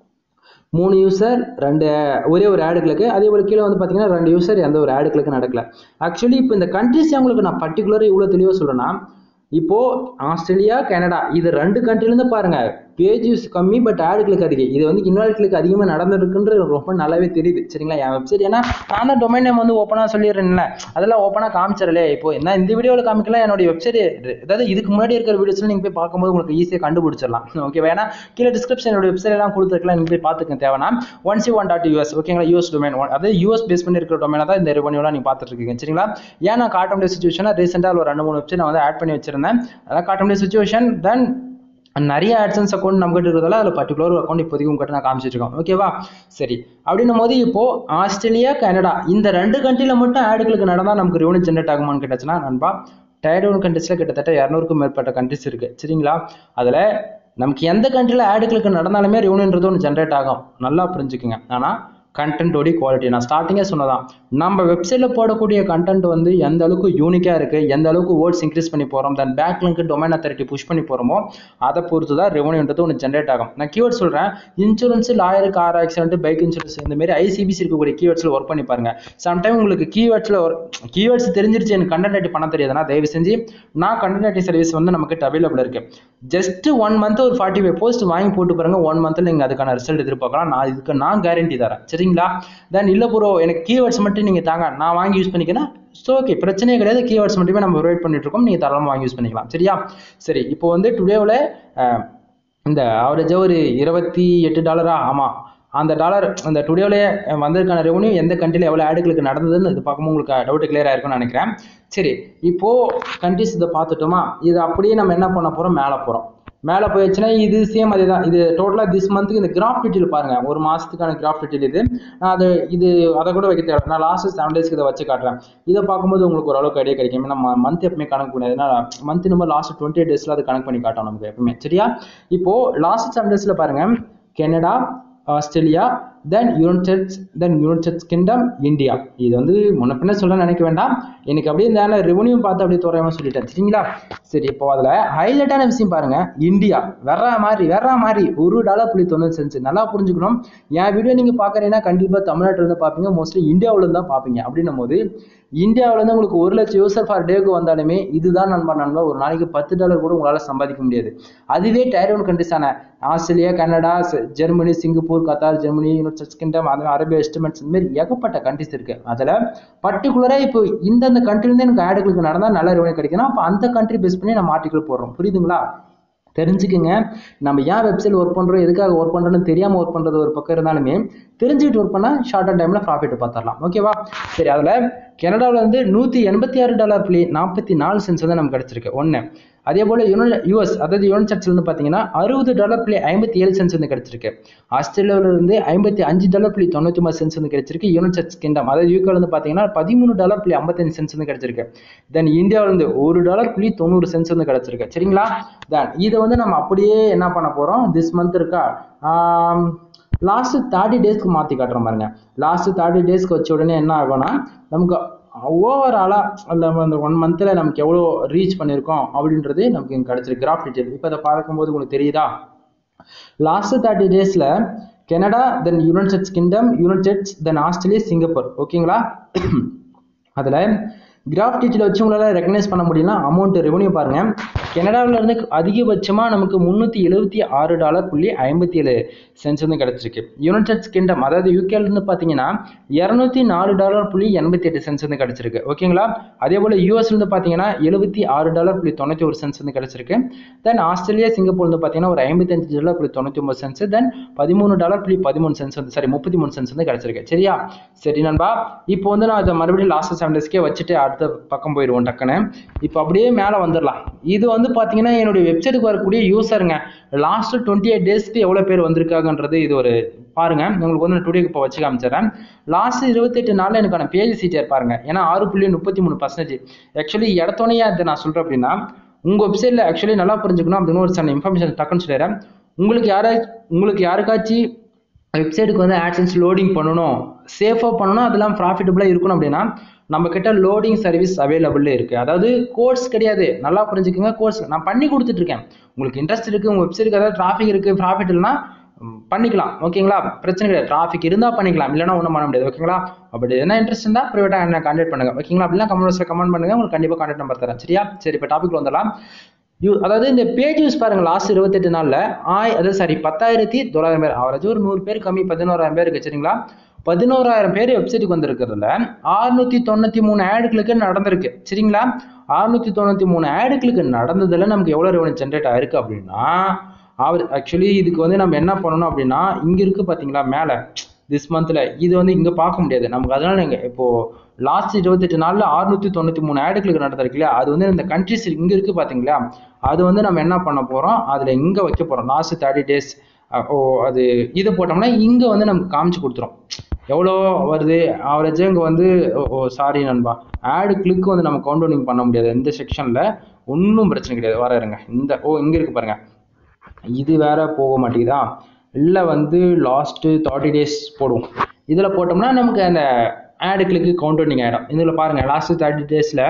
மூணு யூசர் ரெண்டு ஒரே ஒரு ஆடுகளுக்கு அதே போல் கீழே வந்து பார்த்தீங்கன்னா ரெண்டு யூசர் எந்த ஒரு ஆடுகளுக்கு நடக்கல ஆக்சுவலி இப்போ இந்த கண்ட்ரிஸ் உங்களுக்கு நான் பர்டிகுலராக இவ்வளோ தெளிவாக சொல்கிறேன்னா இப்போ ஆஸ்திரேலியா கனடா இது ரெண்டு கண்ட்ரிலேருந்து பாருங்க பேஜ் யூஸ் கம்மி பட் ஆடு கிளிக் அதிகம் இது வந்து இன்வால்வ் கிளிக் அதிகமாக நடந்திருக்குன்றது ரொம்ப நல்லாவே தெரியுது சரிங்களா என் வெப்சைட் ஏன்னா நான் தான் டொமைன் நேம் வந்து ஓப்பனாக சொல்லிடுறேன்ல அதெல்லாம் ஓப்பனாக காமிச்சிடலே இப்போ என்ன இந்த வீடியோவில் காமிக்கலாம் என்னுடைய வெப்சைட் அதாவது இதுக்கு முன்னாடி இருக்கிற வீடியோஸ்லாம் நீங்கள் போய் பார்க்கும்போது உங்களுக்கு ஈஸியாக கண்டுபிடிச்சிடலாம் ஓகேவா ஏன்னா கீழே டிஸ்கிரிப்ஷன் என்னோட வெப்சைட் எல்லாம் கொடுத்துருக்கலாம் நீங்கள் போய் பார்த்துக்க தேவைன்னா one C one dot US ஓகேங்களா யூஎஸ் டொமைன் அதாவது யூஎஸ் பேஸ் பண்ணி இருக்கிற டொமைனாக தான் இந்த ரெவன்யூலாம் நீங்கள் பார்த்துட்டு இருக்கீங்க சரிங்களா ஏன் நான் காட்ட முடிய சுச்சுவேஷனாக ரீசெண்டாக ஒரு ரெண்டு மூணு வெப்சைட் நான் வந்து ஆட் பண்ணி வச்சிருந்தேன் அதான் காட்ட முடிய சுச்சுவேஷன் தென் நிறைய ஆட்சன்ஸ் அக்கௌண்ட் நம்மகிட்ட இருக்கிறதால அதில் பர்டிகுலர் அக்கௌண்ட் இப்போதைக்கு உங்ககிட்ட நான் காமிச்சிட்டு இருக்கோம் ஓகேவா சரி அப்படின்னும் போது இப்போ ஆஸ்திரேலியா கனடா இந்த ரெண்டு கண்ட்ரியில் மட்டும் ஆடுகளுக்கு நடந்தால் நமக்கு ரெவன்யூ ஜென்ரேட் ஆகுமான்னு கேட்டாச்சுன்னா நண்பா டயர்ட் ஒன் கண்ட்ரிஸில் கிட்டத்தட்ட இரநூறுக்கும் மேற்பட்ட கண்ட்ரிஸ் இருக்குது சரிங்களா அதில் நமக்கு எந்த கண்ட்ரியில் ஆடுகளுக்கு நடந்தாலுமே ரெவன்யூன்றது ஒன்று ஜென்ரேட் ஆகும் நல்லா புரிஞ்சுக்குங்க ஆனால் கண்டென்ட்டோடைய குவாலிட்டி நான் ஸ்டார்டிங்கே சொன்னதான் நம்ம வெப்சைட்டில் போடக்கூடிய கண்டென்ட் வந்து எந்த அளவுக்கு யூனிக்காக இருக்குது எந்த அளவுக்கு வேர்ட்ஸ் இன்க்ரீஸ் பண்ணி போகிறோம் then backlink domain authority push பண்ணி போகிறோமோ அதை பொறுத்து தான் ரெவன்யூன்றது ஒன்று ஜென்ரேட் ஆகும் நான் கீவேர்ட் சொல்கிறேன் insurance lawyer car accident bike insurance இந்த மாதிரி ஐசிபிசி இருக்கக்கூடிய கீவேர்ட்ஸில் ஒர்க் பண்ணி பாருங்க சம்டைம் உங்களுக்கு கீவேர்ட்ஸில் கீவேர்ட்ஸ் தெரிஞ்சிருச்சு எனக்கு கண்டென்ட் ஐட்டி பண்ண தெரியாதுன்னா தயவு செஞ்சு நான் கண்டென்ட் ஐட்டி சர்வீஸ் வந்து நமக்கு அவைலபிள் இருக்கு ஜஸ்ட் ஒன் மந்த் ஒரு ஃபார்ட்டி ஃபைவ் போஸ்ட் வாங்கி போட்டு பாருங்க ஒன் மந்த்தில் நீங்கள் அதுக்கான ரிசல்ட் எதிர்பார்க்கலாம் நான் இதுக்கு நான் கேரண்டி தரேன் சரிங்களா தென் இல்லை ப்ரோ எனக்கு கீவேர்ட்ஸ் மட்டும் நீங்கள் தாங்க நான் வாங்கி யூஸ் பண்ணிக்கிறேன் ஸோ ஓகே பிரச்சனையே கிடையாது கீவேர்ட்ஸ் மட்டுமே நம்ம ப்ரொவைட் பண்ணிட்டு இருக்கோம் நீங்கள் தாராளமாக வாங்கி யூஸ் பண்ணிக்கலாம் சரியா சரி இப்போ வந்து டுடேவில் இந்த ஆவரேஜாக ஒரு இருபத்தி எட்டு டாலரா ஆமாம் அந்த டாலர் அந்த டுடேவிலே வந்ததுக்கான ரெவன்யூ எந்த கண்ட்ரியில் எவ்வளோ ஆடுகளுக்கு நடந்ததுன்னு இது பார்க்கும்போது உங்களுக்கு டவுட் கிளியர் ஆயிருக்கும்னு நினைக்கிறேன் சரி இப்போது கண்ட்ரிஸ் இதை பார்த்துட்டோமா இது அப்படியே நம்ம என்ன பண்ண போகிறோம் மேலே போகிறோம் மேலே போயிடுச்சுன்னா இது சேம் அதே தான் இது டோட்டலாக திஸ் மந்த்துக்கு இந்த கிராஃப் டீட்டெயில் பாருங்கள் ஒரு மாதத்துக்கான கிராஃப் டீட்டெயில் இது நான் அது இது அதை கூட வைக்க தேவை நான் லாஸ்ட் செவன் டேஸ்க்கு இதை வச்சு காட்டுறேன் இதை பார்க்கும்போது உங்களுக்கு ஓரளவுக்கு ஐடியா கிடைக்கும் ஏன்னா மந்த் எப்பவுமே கணக்கு பண்ணாது ஏன்னா மந்த் நம்ம லாஸ்ட் டுவெண்ட்டி எயிட் டேஸில் அது கணக்கு பண்ணி காட்டும் நமக்கு எப்பவுமே சரியா இப்போது லாஸ்ட் செவன் டேஸில் பாருங்கள் Canada Australia then United then United Kingdom India இது வந்து முன்ன பின்ன சொல்ல நினைக்க வேண்டாம் எனக்கு அப்படியே இந்த ரெவன்யூ பார்த்து அப்படியே தோராயமாக சொல்லிட்டேன் சரிங்களா சரி இப்போ அதில் ஹைலைட்டான விஷயம் பாருங்க இந்தியா வர்ற மாதிரி வர்ற மாதிரி ஒரு டாலர் புள்ளி தொண்ணூறு சென்ஸ் நல்லா புரிஞ்சுக்கணும் என் வீடியோ நீங்கள் பார்க்குறீங்கன்னா கண்டிப்பாக தமிழ்நாட்டில் பார்ப்பீங்க மோஸ்ட்லி இந்தியாவில் தான் பார்ப்பீங்க அப்படின்னும் போது இந்தியாவிலேருந்து உங்களுக்கு ஒரு லட்சம் யூசர் ஃபார் டேக்கு வந்தாலுமே இதுதான் நண்பா நண்பா ஒரு நாளைக்கு பத்து டாலர் கூட உங்களால் சம்பாதிக்க முடியாது அதுவே டயர் ஒன் கண்ட்ரிஸான Australia Canada Germany Singapore Qatar Germany United Kingdom அந்த அரேபியா எஸ்டிமெண்ட்ஸ் இந்த மாதிரி ஏகப்பட்ட கண்ட்ரிஸ் இருக்கு அதில் பர்டிகுலராக இப்போ இந்தந்த கண்ட்ரிலேருந்து எனக்கு ஆடுகளுக்கு நடந்தால் நல்ல ரெவன்யூ கிடைக்கணும் அப்போ அந்த கண்ட்ரி பேஸ் பண்ணி நம்ம ஆர்டிகல் போடுறோம் புரியுதுங்களா தெரிஞ்சுக்குங்க நம்ம ஏன் வெப்சைட் ஒர்க் பண்ணுறோம் எதுக்காக ஒர்க் பண்ணுறோன்னு தெரியாமல் ஒர்க் பண்ணுறது ஒரு பக்கம் இருந்தாலுமே தெரிஞ்சுக்கிட்டு ஒர்க் பண்ணால் ஷார்ட் டைமில் ப்ராஃபிட் பார்த்துடலாம் ஓகேவா சரி அதில் கனடாவில் வந்து நூற்றி எண்பத்தி ஆறு டாலர் புள்ளி நாற்பத்தி நாலு சென்ஸ் வந்து நமக்கு கிடச்சிருக்கு ஒன்று அதே போல் யூனோ யூஎஸ் அதாவது யூனிட் சர்ச்சில் வந்து பார்த்தீங்கன்னா அறுபது டாலர் புள்ளி ஐம்பத்தி ஏழு சென்ஸ் வந்து கிடச்சிருக்கு ஆஸ்திரேலியாவில் இருந்து ஐம்பத்தி அஞ்சு டாலர் புள்ளி தொண்ணூற்றி ஒன்பது சென்ஸ் வந்து கிடச்சிருக்கு யூனிட் சர்ச் கிங்டம் அதாவது யூகேல வந்து பார்த்தீங்கன்னா பதிமூணு டாலர் புள்ளி ஐம்பத்தஞ்சு சென்ஸ் வந்து கிடச்சிருக்கு தென் இந்தியாவில் இருந்து ஒரு டாலர் புள்ளி தொண்ணூறு சென்ஸ் வந்து கிடச்சிருக்கு சரிங்களா தென் இதை வந்து நம்ம அப்படியே என்ன பண்ண போகிறோம் திஸ் மந்த் இருக்கா லாஸ்ட் தேர்ட்டி டேஸ்க்கு மாற்றி காட்டுறோம் பாருங்க லாஸ்ட் தேர்ட்டி டேஸ்க்கு வச்ச உடனே என்ன ஆகும்னா நமக்கு ஓவராலாக அந்த அந்த ஒன் மந்தில் நமக்கு எவ்வளோ ரீச் பண்ணியிருக்கோம் அப்படின்றது நமக்கு இங்கே கிடச்சிருக்கு கிராஃப் டீட்டெயில் இப்போ அதை பார்க்கும்போது உங்களுக்கு தெரியுதா லாஸ்ட் தேர்ட்டி டேஸில் Canada then United Kingdom United then Australia Singapore ஓகேங்களா அதில் கிராஃப் டீச்சரில் வச்சு உங்களால் ரெக்கக்னைஸ் பண்ண முடியும்னா அமௌண்ட் ரெவன்யூ பாருங்கள் கனடாவில் இருந்து அதிகபட்சமாக நமக்கு முந்நூற்றி எழுபத்தி ஆறு டாலர் புள்ளி ஐம்பத்தி ஏழு சென்ஸ் வந்து கிடச்சிருக்கு யுனைடெட் கிங்டம் அதாவது யூகேலேருந்து பார்த்தீங்கன்னா இரநூத்தி நாலு டாலர் புள்ளி எண்பத்தி எட்டு சென்ஸ் வந்து கிடச்சிருக்கு ஓகேங்களா அதே போல் யூஎஸ்லேருந்து பார்த்தீங்கன்னா எழுபத்தி ஆறு டாலர் புள்ளி தொண்ணூற்றி ஒரு சென்ஸ் வந்து கிடச்சிருக்கு தென் ஆஸ்திரேலியா சிங்கப்பூர்லேருந்து பார்த்தீங்கன்னா ஒரு ஐம்பத்தஞ்சு டாலர் புள்ளி தொண்ணூற்றி ஒன்பது சென்ஸ் தென் பதிமூணு டாலர் புள்ளி பதிமூணு சென்ஸ் வந்து சாரி முப்பத்தி மூணு சென்ஸ் வந்து கிடச்சிருக்கு சரியா சரி நண்பா இப்போ வந்து நான் அதை மறுபடியும் லாஸ்ட் செவன் டேஸ்க்கே வச்சுட்டு அடுத்த பக்கம் போயிடுவோம் டக்குன்னு இப்போ அப்படியே மேலே வந்துடலாம் இது வந்து பார்த்தீங்கன்னா என்னுடைய வெப்சைட்டுக்கு வரக்கூடிய யூசருங்க லாஸ்ட் டுவெண்ட்டி எயிட் டேஸ்க்கு எவ்வளோ பேர் வந்திருக்காங்கன்றது இது ஒரு பாருங்க உங்களுக்கு வந்து டுடேக்கு இப்போ வச்சு காமிச்சிடறேன் லாஸ்ட் இருபத்தெட்டு நாளில் எனக்கான பேஜ் சீட்டர் பாருங்க ஏன்னா ஆறு புள்ளி முப்பத்தி மூணு பர்சன்டேஜ் ஆக்சுவலி இடத்தோனையா இதை நான் சொல்கிறேன் அப்படின்னா உங்கள் வெப்சைட்டில் ஆக்சுவலி நல்லா புரிஞ்சுக்கணும் அப்படின்னு ஒரு சில இன்ஃபர்மேஷன் டக்குன்னு சொல்லிடுறேன் உங்களுக்கு யாரா உங்களுக்கு யாருக்காச்சும் வெப்சைட்டுக்கு வந்து ஆட்சன்ஸ் லோடிங் பண்ணணும் சேஃபாக பண்ணணும் அதெல்லாம் ப்ராஃபிட்டபுளாக இருக்கணும் அப்படின்னா நம்ம கிட்ட லோடிங் சர்வீஸ் அவைலபிள் இருக்குது அதாவது கோர்ஸ் கிடையாது நல்லா புரிஞ்சுக்கோங்க கோர்ஸ் நான் பண்ணி கொடுத்துட்ருக்கேன் உங்களுக்கு இன்ட்ரெஸ்ட் இருக்குது உங்கள் வெப்சைட்டுக்கு ஏதாவது டிராஃபிக் இருக்குது ப்ராஃபிட் இல்லைனா பண்ணிக்கலாம் ஓகேங்களா பிரச்சனை கிடையாது டிராஃபிக் இருந்தால் பண்ணிக்கலாம் இல்லைனா ஒன்றும் பண்ண முடியாது ஓகேங்களா அப்படி என்ன இன்ட்ரெஸ்ட் இருந்தால் ப்ரைவேட்டாக என்ன கான்டாக்ட் பண்ணுங்க ஓகேங்களா அப்படிலாம் கமெண்ட் பாக்ஸில் கமெண்ட் பண்ணுங்க உங்களுக்கு கண்டிப்பாக கான்டாக்ட் நம்பர் தரேன் சரியா சரி இப்போ டாபிக் வந்துடலாம் யூ அதாவது இந்த பேஜ் யூஸ் பாருங்க லாஸ்ட் இருபத்தெட்டு நாளில் ஆய் அதாவது சாரி பத்தாயிரத்தி தொள்ளாயிரம் பேர் அவராச்சும் ஒரு நூறு பேர் கம்மி பதினோராயிரம் பேர் இருக்கு சரிங்களா பதினோராயிரம் பேர் வெப்சைட்டுக்கு வந்திருக்கிறதுல அறுநூத்தி தொண்ணூத்தி மூணு ஆடுகளுக்கு நடந்திருக்கு சரிங்களா அறுநூத்தி தொண்ணூத்தி மூணு ஆடுகளுக்கு நடந்ததுல நமக்கு எவ்வளவு ரெவன்யூ ஜென்ரேட் ஆயிருக்கு அப்படின்னா அவர் ஆக்சுவலி இதுக்கு வந்து நம்ம என்ன பண்ணணும் அப்படின்னா இங்க இருக்கு பாத்தீங்களா மேல திஸ் மந்த்ல இது வந்து இங்க பார்க்க முடியாது நமக்கு அதனால நீங்க இப்போ லாஸ்ட் இருபத்தெட்டு நாள்ல அறுநூத்தி தொண்ணூத்தி மூணு ஆடுகளுக்கு நடந்திருக்கு இல்லையா அது வந்து இந்த கண்ட்ரிஸ் இங்க இருக்கு பாத்தீங்களா அது வந்து நம்ம என்ன பண்ண போறோம் அதுல இங்க வைக்க போறோம் லாஸ்ட் தேர்ட்டி டேஸ் ஓ அது இதை போட்டோம்னா இங்க வந்து நமக்கு காமிச்சு கொடுத்துரும் எவ்வளோ வருது ஆவரேஜாக இங்கே வந்து ஓ சாரி நண்பா ஆடு கிளிக் வந்து நம்ம கவுண்டவுனிங் பண்ண முடியாது இந்த செக்ஷனில் ஒன்றும் பிரச்சனை கிடையாது வர இருங்க இந்த ஓ இங்கே இருக்கு பாருங்க இது வேற போக மாட்டேங்குதா இல்லை வந்து லாஸ்ட்டு தேர்ட்டி டேஸ் போடுவோம் இதில் போட்டோம்னா நமக்கு அந்த ஆடு கிளிக்கு கவுண்டவுனிங் ஆகிடும் இதில் பாருங்கள் லாஸ்ட்டு தேர்ட்டி டேஸில்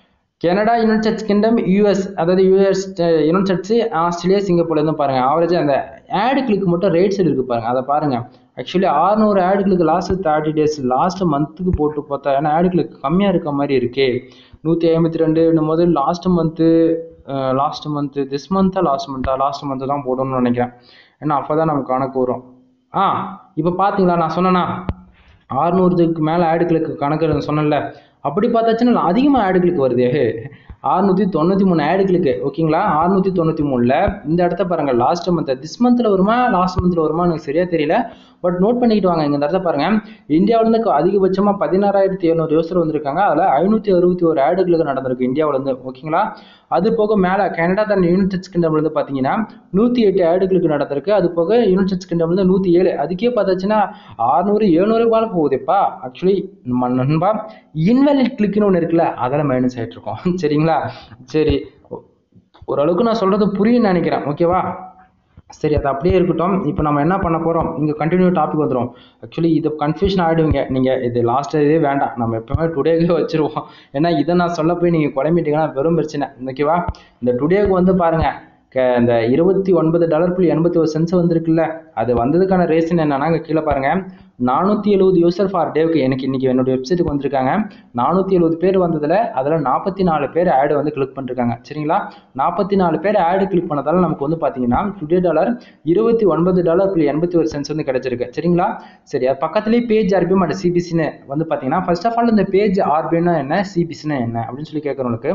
Canada United States Kingdom US அதாவது யூஎஸ் யுனைட் ஸ்டேட்ஸ் ஆஸ்திரேலியா சிங்கப்பூர்ல இருந்து பாருங்க ஆவரேஜாக அந்த ஆடு கிளிக் மட்டும் ரேட்ஸ் இருக்கு பாருங்க அதை பாருங்க ஆக்சுவலி ஆறுநூறு ad click last thirty days last மந்த்துக்கு போட்டு பார்த்தா ஏன்னா ஆடு கிளிக் கம்மியாக இருக்க மாதிரி இருக்கே நூற்றி ஐம்பத்தி ரெண்டு முதல் last month last month this மந்த்தா லாஸ்ட் மந்த்தா லாஸ்ட் மந்த்து தான் போடணும்னு நினைக்கிறேன் ஏன்னா அப்போ தான் நமக்கு கணக்கு வரும் ஆ இப்போ பார்த்தீங்களா நான் சொன்னேன்னா ஆறுநூறுக்கு மேலே ஆடுகளுக்கு கணக்கு சொன்னேன்ல அப்படி பார்த்தாச்சுன்னா அதிகமாக ஆடுகளுக்கு வருது அறுநூத்தி தொண்ணூற்றி மூணு ஆடுகளுக்கு ஓகேங்களா அறுநூத்தி தொண்ணூற்றி மூணில் இந்த இடத்த பாருங்க லாஸ்ட் மந்த் திஸ் மந்த்தில் வருமா லாஸ்ட் மந்த்தில் வருமா எனக்கு சரியா தெரியல பட் நோட் பண்ணிக்கிட்டு வாங்க இந்த இடத்த பாருங்க இந்தியாவிலேருந்து அதிகபட்சமாக பதினாறாயிரத்தி எழுநூறு யூசர் வந்திருக்காங்க அதில் ஐநூற்றி அறுபத்தி ஒரு ஆடுகளுக்கு நடந்திருக்கு இந்தியாவிலேருந்து ஓகேங்களா அது போக மேலே கனடா தன் யுனைடெட் கிங்டம்லேருந்து பார்த்தீங்கன்னா நூற்றி எட்டு ஆடுகளுக்கு நடந்திருக்கு அது போக யுனைடெட் கிங்டம்லேருந்து நூற்றி ஏழு அதுக்கே பார்த்தாச்சுன்னா ஆறுநூறு எழுநூறு மேலே போகுதுப்பா ஆக்சுவலி நம்ம நண்பா இன்வாலிட் கிளிக்னு ஒன்று இருக்குல்ல அதெல்லாம் மைனஸ் ஆகிட்டு இருக்கோம் சரிங்களா சரி ஓரளவுக்கு நான் சொல்கிறது புரியும்னு நினைக்கிறேன் ஓகேவா சரி அது அப்படியே இருக்கட்டும் இப்போ நம்ம என்ன பண்ண போகிறோம் இங்கே கண்டினியூ டாபிக் வந்துடும் ஆக்சுவலி இது கன்ஃபியூஷன் ஆகிடுவீங்க நீங்கள் இது லாஸ்ட் இதே வேண்டாம் நம்ம எப்பவுமே டுடேக்கே வச்சுருவோம் ஏன்னா இதை நான் சொல்ல போய் நீங்கள் குழம்பிட்டீங்கன்னா வெறும் பிரச்சனை ஓகேவா இந்த டுடேக்கு வந்து பாருங்கள் க இந்த இருபத்தி ஒன்பது டாலர் புள்ளி எண்பத்தி ஒரு சென்ஸ் வந்திருக்குல்ல அது வந்ததுக்கான ரீசன் என்னன்னா இங்கே கீழே பாருங்க நானூற்றி எழுபது யூசர் ஃபார் டேவுக்கு எனக்கு இன்னைக்கு என்னுடைய வெப்சைட்டுக்கு வந்திருக்காங்க நானூற்றி எழுபது பேர் வந்ததில் அதில் நாற்பத்தி நாலு பேர் ஆடு வந்து கிளிக் பண்ணிருக்காங்க சரிங்களா நாற்பத்தி நாலு பேர் ஆடு கிளிக் பண்ணதால நமக்கு வந்து பார்த்தீங்கன்னா டுடே டாலர் இருபத்தி ஒன்பது டாலர் புள்ளி எண்பத்தி ஒரு சென்ஸ் வந்து கிடைச்சிருக்கு சரிங்களா சரி அது பக்கத்துலேயே பேஜ் ஆர்பிஎம் அண்ட் சிபிசின்னு வந்து பார்த்தீங்கன்னா ஃபர்ஸ்ட் ஆஃப் ஆல் இந்த பேஜ் ஆர்பிஎம்னா என்ன சிபிசினா என்ன அப்படின்னு சொல்லி கேட்குறவங்களுக்கு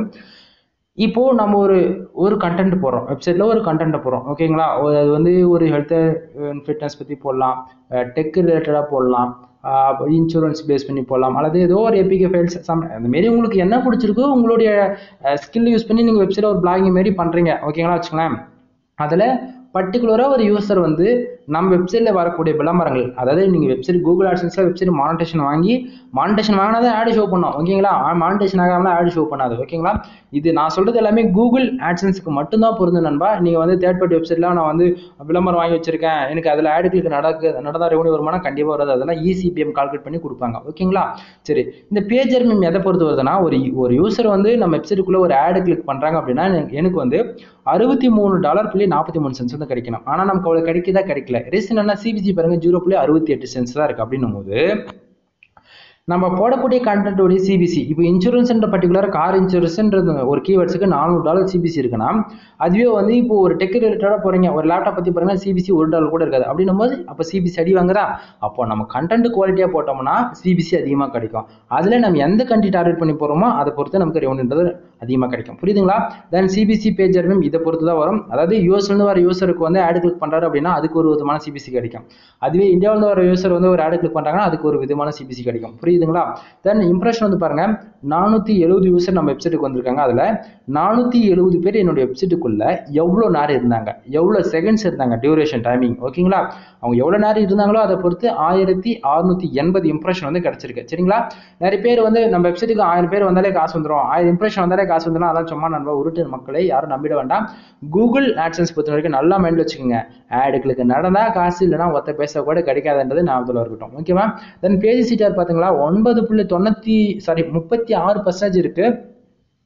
இப்போ நம்ம ஒரு ஒரு கண்டென்ட் போடுறோம் வெப்சைட்ல ஒரு கண்டென்ட் போடுறோம் ஓகேங்களா ஒரு- அது வந்து ஒரு ஹெல்த் ஃபிட்னஸ் பத்தி போடலாம் டெக் ரிலேட்டடா போடலாம் இன்சூரன்ஸ் பேஸ் பண்ணி போடலாம் அல்லது ஏதோ ஒரு ஏபிகே ஃபைல்ஸ் சம் அந்த மாரி உங்களுக்கு என்ன பிடிச்சிருக்கோ உங்களுடைய ஸ்கில் யூஸ் பண்ணி நீங்கள் வெப்சைட்ல ஒரு பிளாகிங் மாரி பண்றீங்க ஓகேங்களா வச்சுங்களேன் அதில் பர்டிகுலராக ஒரு யூசர் வந்து நம்ம வெப்சைட்டில் வரக்கூடிய விளம்பரங்கள் அதாவது நீங்கள் வெப்சைட் கூகுள் ஆட்சன்ஸில் வெப்சைட் மானிட்டேஷன் வாங்கி மானிட்டேஷன் வாங்கினா தான் ஆடு ஷோ பண்ணும் ஓகேங்களா மானிட்டேஷன் ஆகாமல் ஆடு ஷோ பண்ணாது ஓகேங்களா இது நான் சொல்கிறது எல்லாமே கூகுள் ஆட்சன்ஸுக்கு மட்டும்தான் பொருந்தும் நண்பா நீங்கள் வந்து தேர்ட் பார்ட்டி வெப்சைட்ல நான் வந்து விளம்பரம் வாங்கி வச்சிருக்கேன் எனக்கு அதில் ஆடு கிளிக் நடக்கு நடந்தா ரெவன்யூ வருமானம் கண்டிப்பாக வராது அதெல்லாம் இசிபிஎம் கால்குலேட் பண்ணி கொடுப்பாங்க ஓகேங்களா சரி இந்த பேஜர் மேம் எதை பொறுத்து வருதுன்னா ஒரு ஒரு யூசர் வந்து நம்ம வெப்சைட்டுக்குள்ளே ஒரு ஆடு கிளிக் பண்ணுறாங்க அப்படின்னா எனக்கு- எனக்கு வந்து அறுபத்தி மூணு டாலர் புள்ளி நாற்பத்தி மூணு சென்ஸ் வந்து கிடைக்கணும் ஆனால் நமக்கு அவ்வளோ கிடைக்குதா கிடைக்கல ரீசன் என்ன சிபிசி பாருங்க ஜீரோ புள்ளி அறுபத்தி எட்டு சென்ஸ் தான் இருக்கு அப்படின்னும் போது நம்ம போடக்கூடிய கண்டென்ட்டோடைய சிபிசி இப்போ இன்சூரன்ஸ்ன்ற பர்டிகுலர் கார் இன்சூரன்ஸ்ன்றது ஒரு கீவேர்ட்ஸுக்கு நானூறு டாலர் சிபிசி இருக்குன்னா அதுவே வந்து இப்போ ஒரு டெக் ரிலேட்டடாக போறீங்க ஒரு லேப்டாப் பற்றி பாருங்க சிபிசி ஒரு டாலர் கூட இருக்காது அப்படின்னும் போது அப்போ சிபிசி அடி வாங்குதா அப்போ நம்ம கண்டென்ட் குவாலிட்டியாக போட்டோம்னா சிபிசி அதிகமாக கிடைக்கும் அதில் நம்ம எந்த கண்ட்ரி டார்கெட் பண்ணி போகிறோமோ அதை பொறுத்து நமக்கு ரெவன்யூன்றது அதிகமாக கிடைக்கும் புரியுதுங்களா தென் சிபிசி பேஜ் அறிவும் இதை பொறுத்து தான் வரும் அதாவது யூஎஸ்லேருந்து வர யூசருக்கு வந்து ஆடு கிளிக் பண்ணுறாரு அப்படின்னா அதுக்கு ஒரு விதமான சிபிசி கிடைக்கும் அதுவே இந்தியாவிலேருந்து வர யூசர் வந்து ஒரு ஆடு கிளிக் பண்ணுறாங்கன்னா அதுக்கு ஒரு விதமான சிபிசி கிடைக்கும் புரியுதுங்களா தென் இம்ப்ரெஷன் வந்து பாருங்க நானூற்றி எழுபது யூசர் நம்ம வெப்சைட்டுக்கு வந்திருக்காங்க அதில் நானூற்றி எழுபது பேர் என்னுடைய வெப்சைட்டுக்குள்ள எவ்வளோ நேரம் இருந்தாங்க எவ்வளோ செகண்ட்ஸ் இருந்தாங்க டியூரேஷன் டைமிங் ஓகேங்களா அவங்க எவ்வளோ நேரம் இருந்தாங்களோ அதை பொறுத்து ஆயிரத்தி அறுநூத்தி எண்பது இம்ப்ரெஷன் வந்து கிடைச்சிருக்கு சரிங்களா நிறைய பேர் வந்து நம்ம வெப்சைட்டுக்கு ஆயிரம் பேர் வந்தாலே காசு வந்துடும் ஆயிரம் இம்ப்ரெஷன் வந்தாலே காசு வந்துடும் அதான் சும்மா நண்பா உருட்டு மக்களை யாரும் நம்பிட வேண்டாம் கூகுள் ஆட்சன்ஸ் பொறுத்த வரைக்கும் நல்லா மைண்டில் வச்சுக்கோங்க ஆடுகளுக்கு நடந்தா காசு இல்லைன்னா ஒத்த பேச கூட கிடைக்காதுன்றது ஞாபகத்தில் இருக்கட்டும் ஓகேவா தென் பேஜ் சீட்டார் பார்த்தீங்களா ஒன்பது புள்ளி தொண்ணூற்றி சாரி முப்பத்தி ஆறு பர்சன்டேஜ் இருக்கு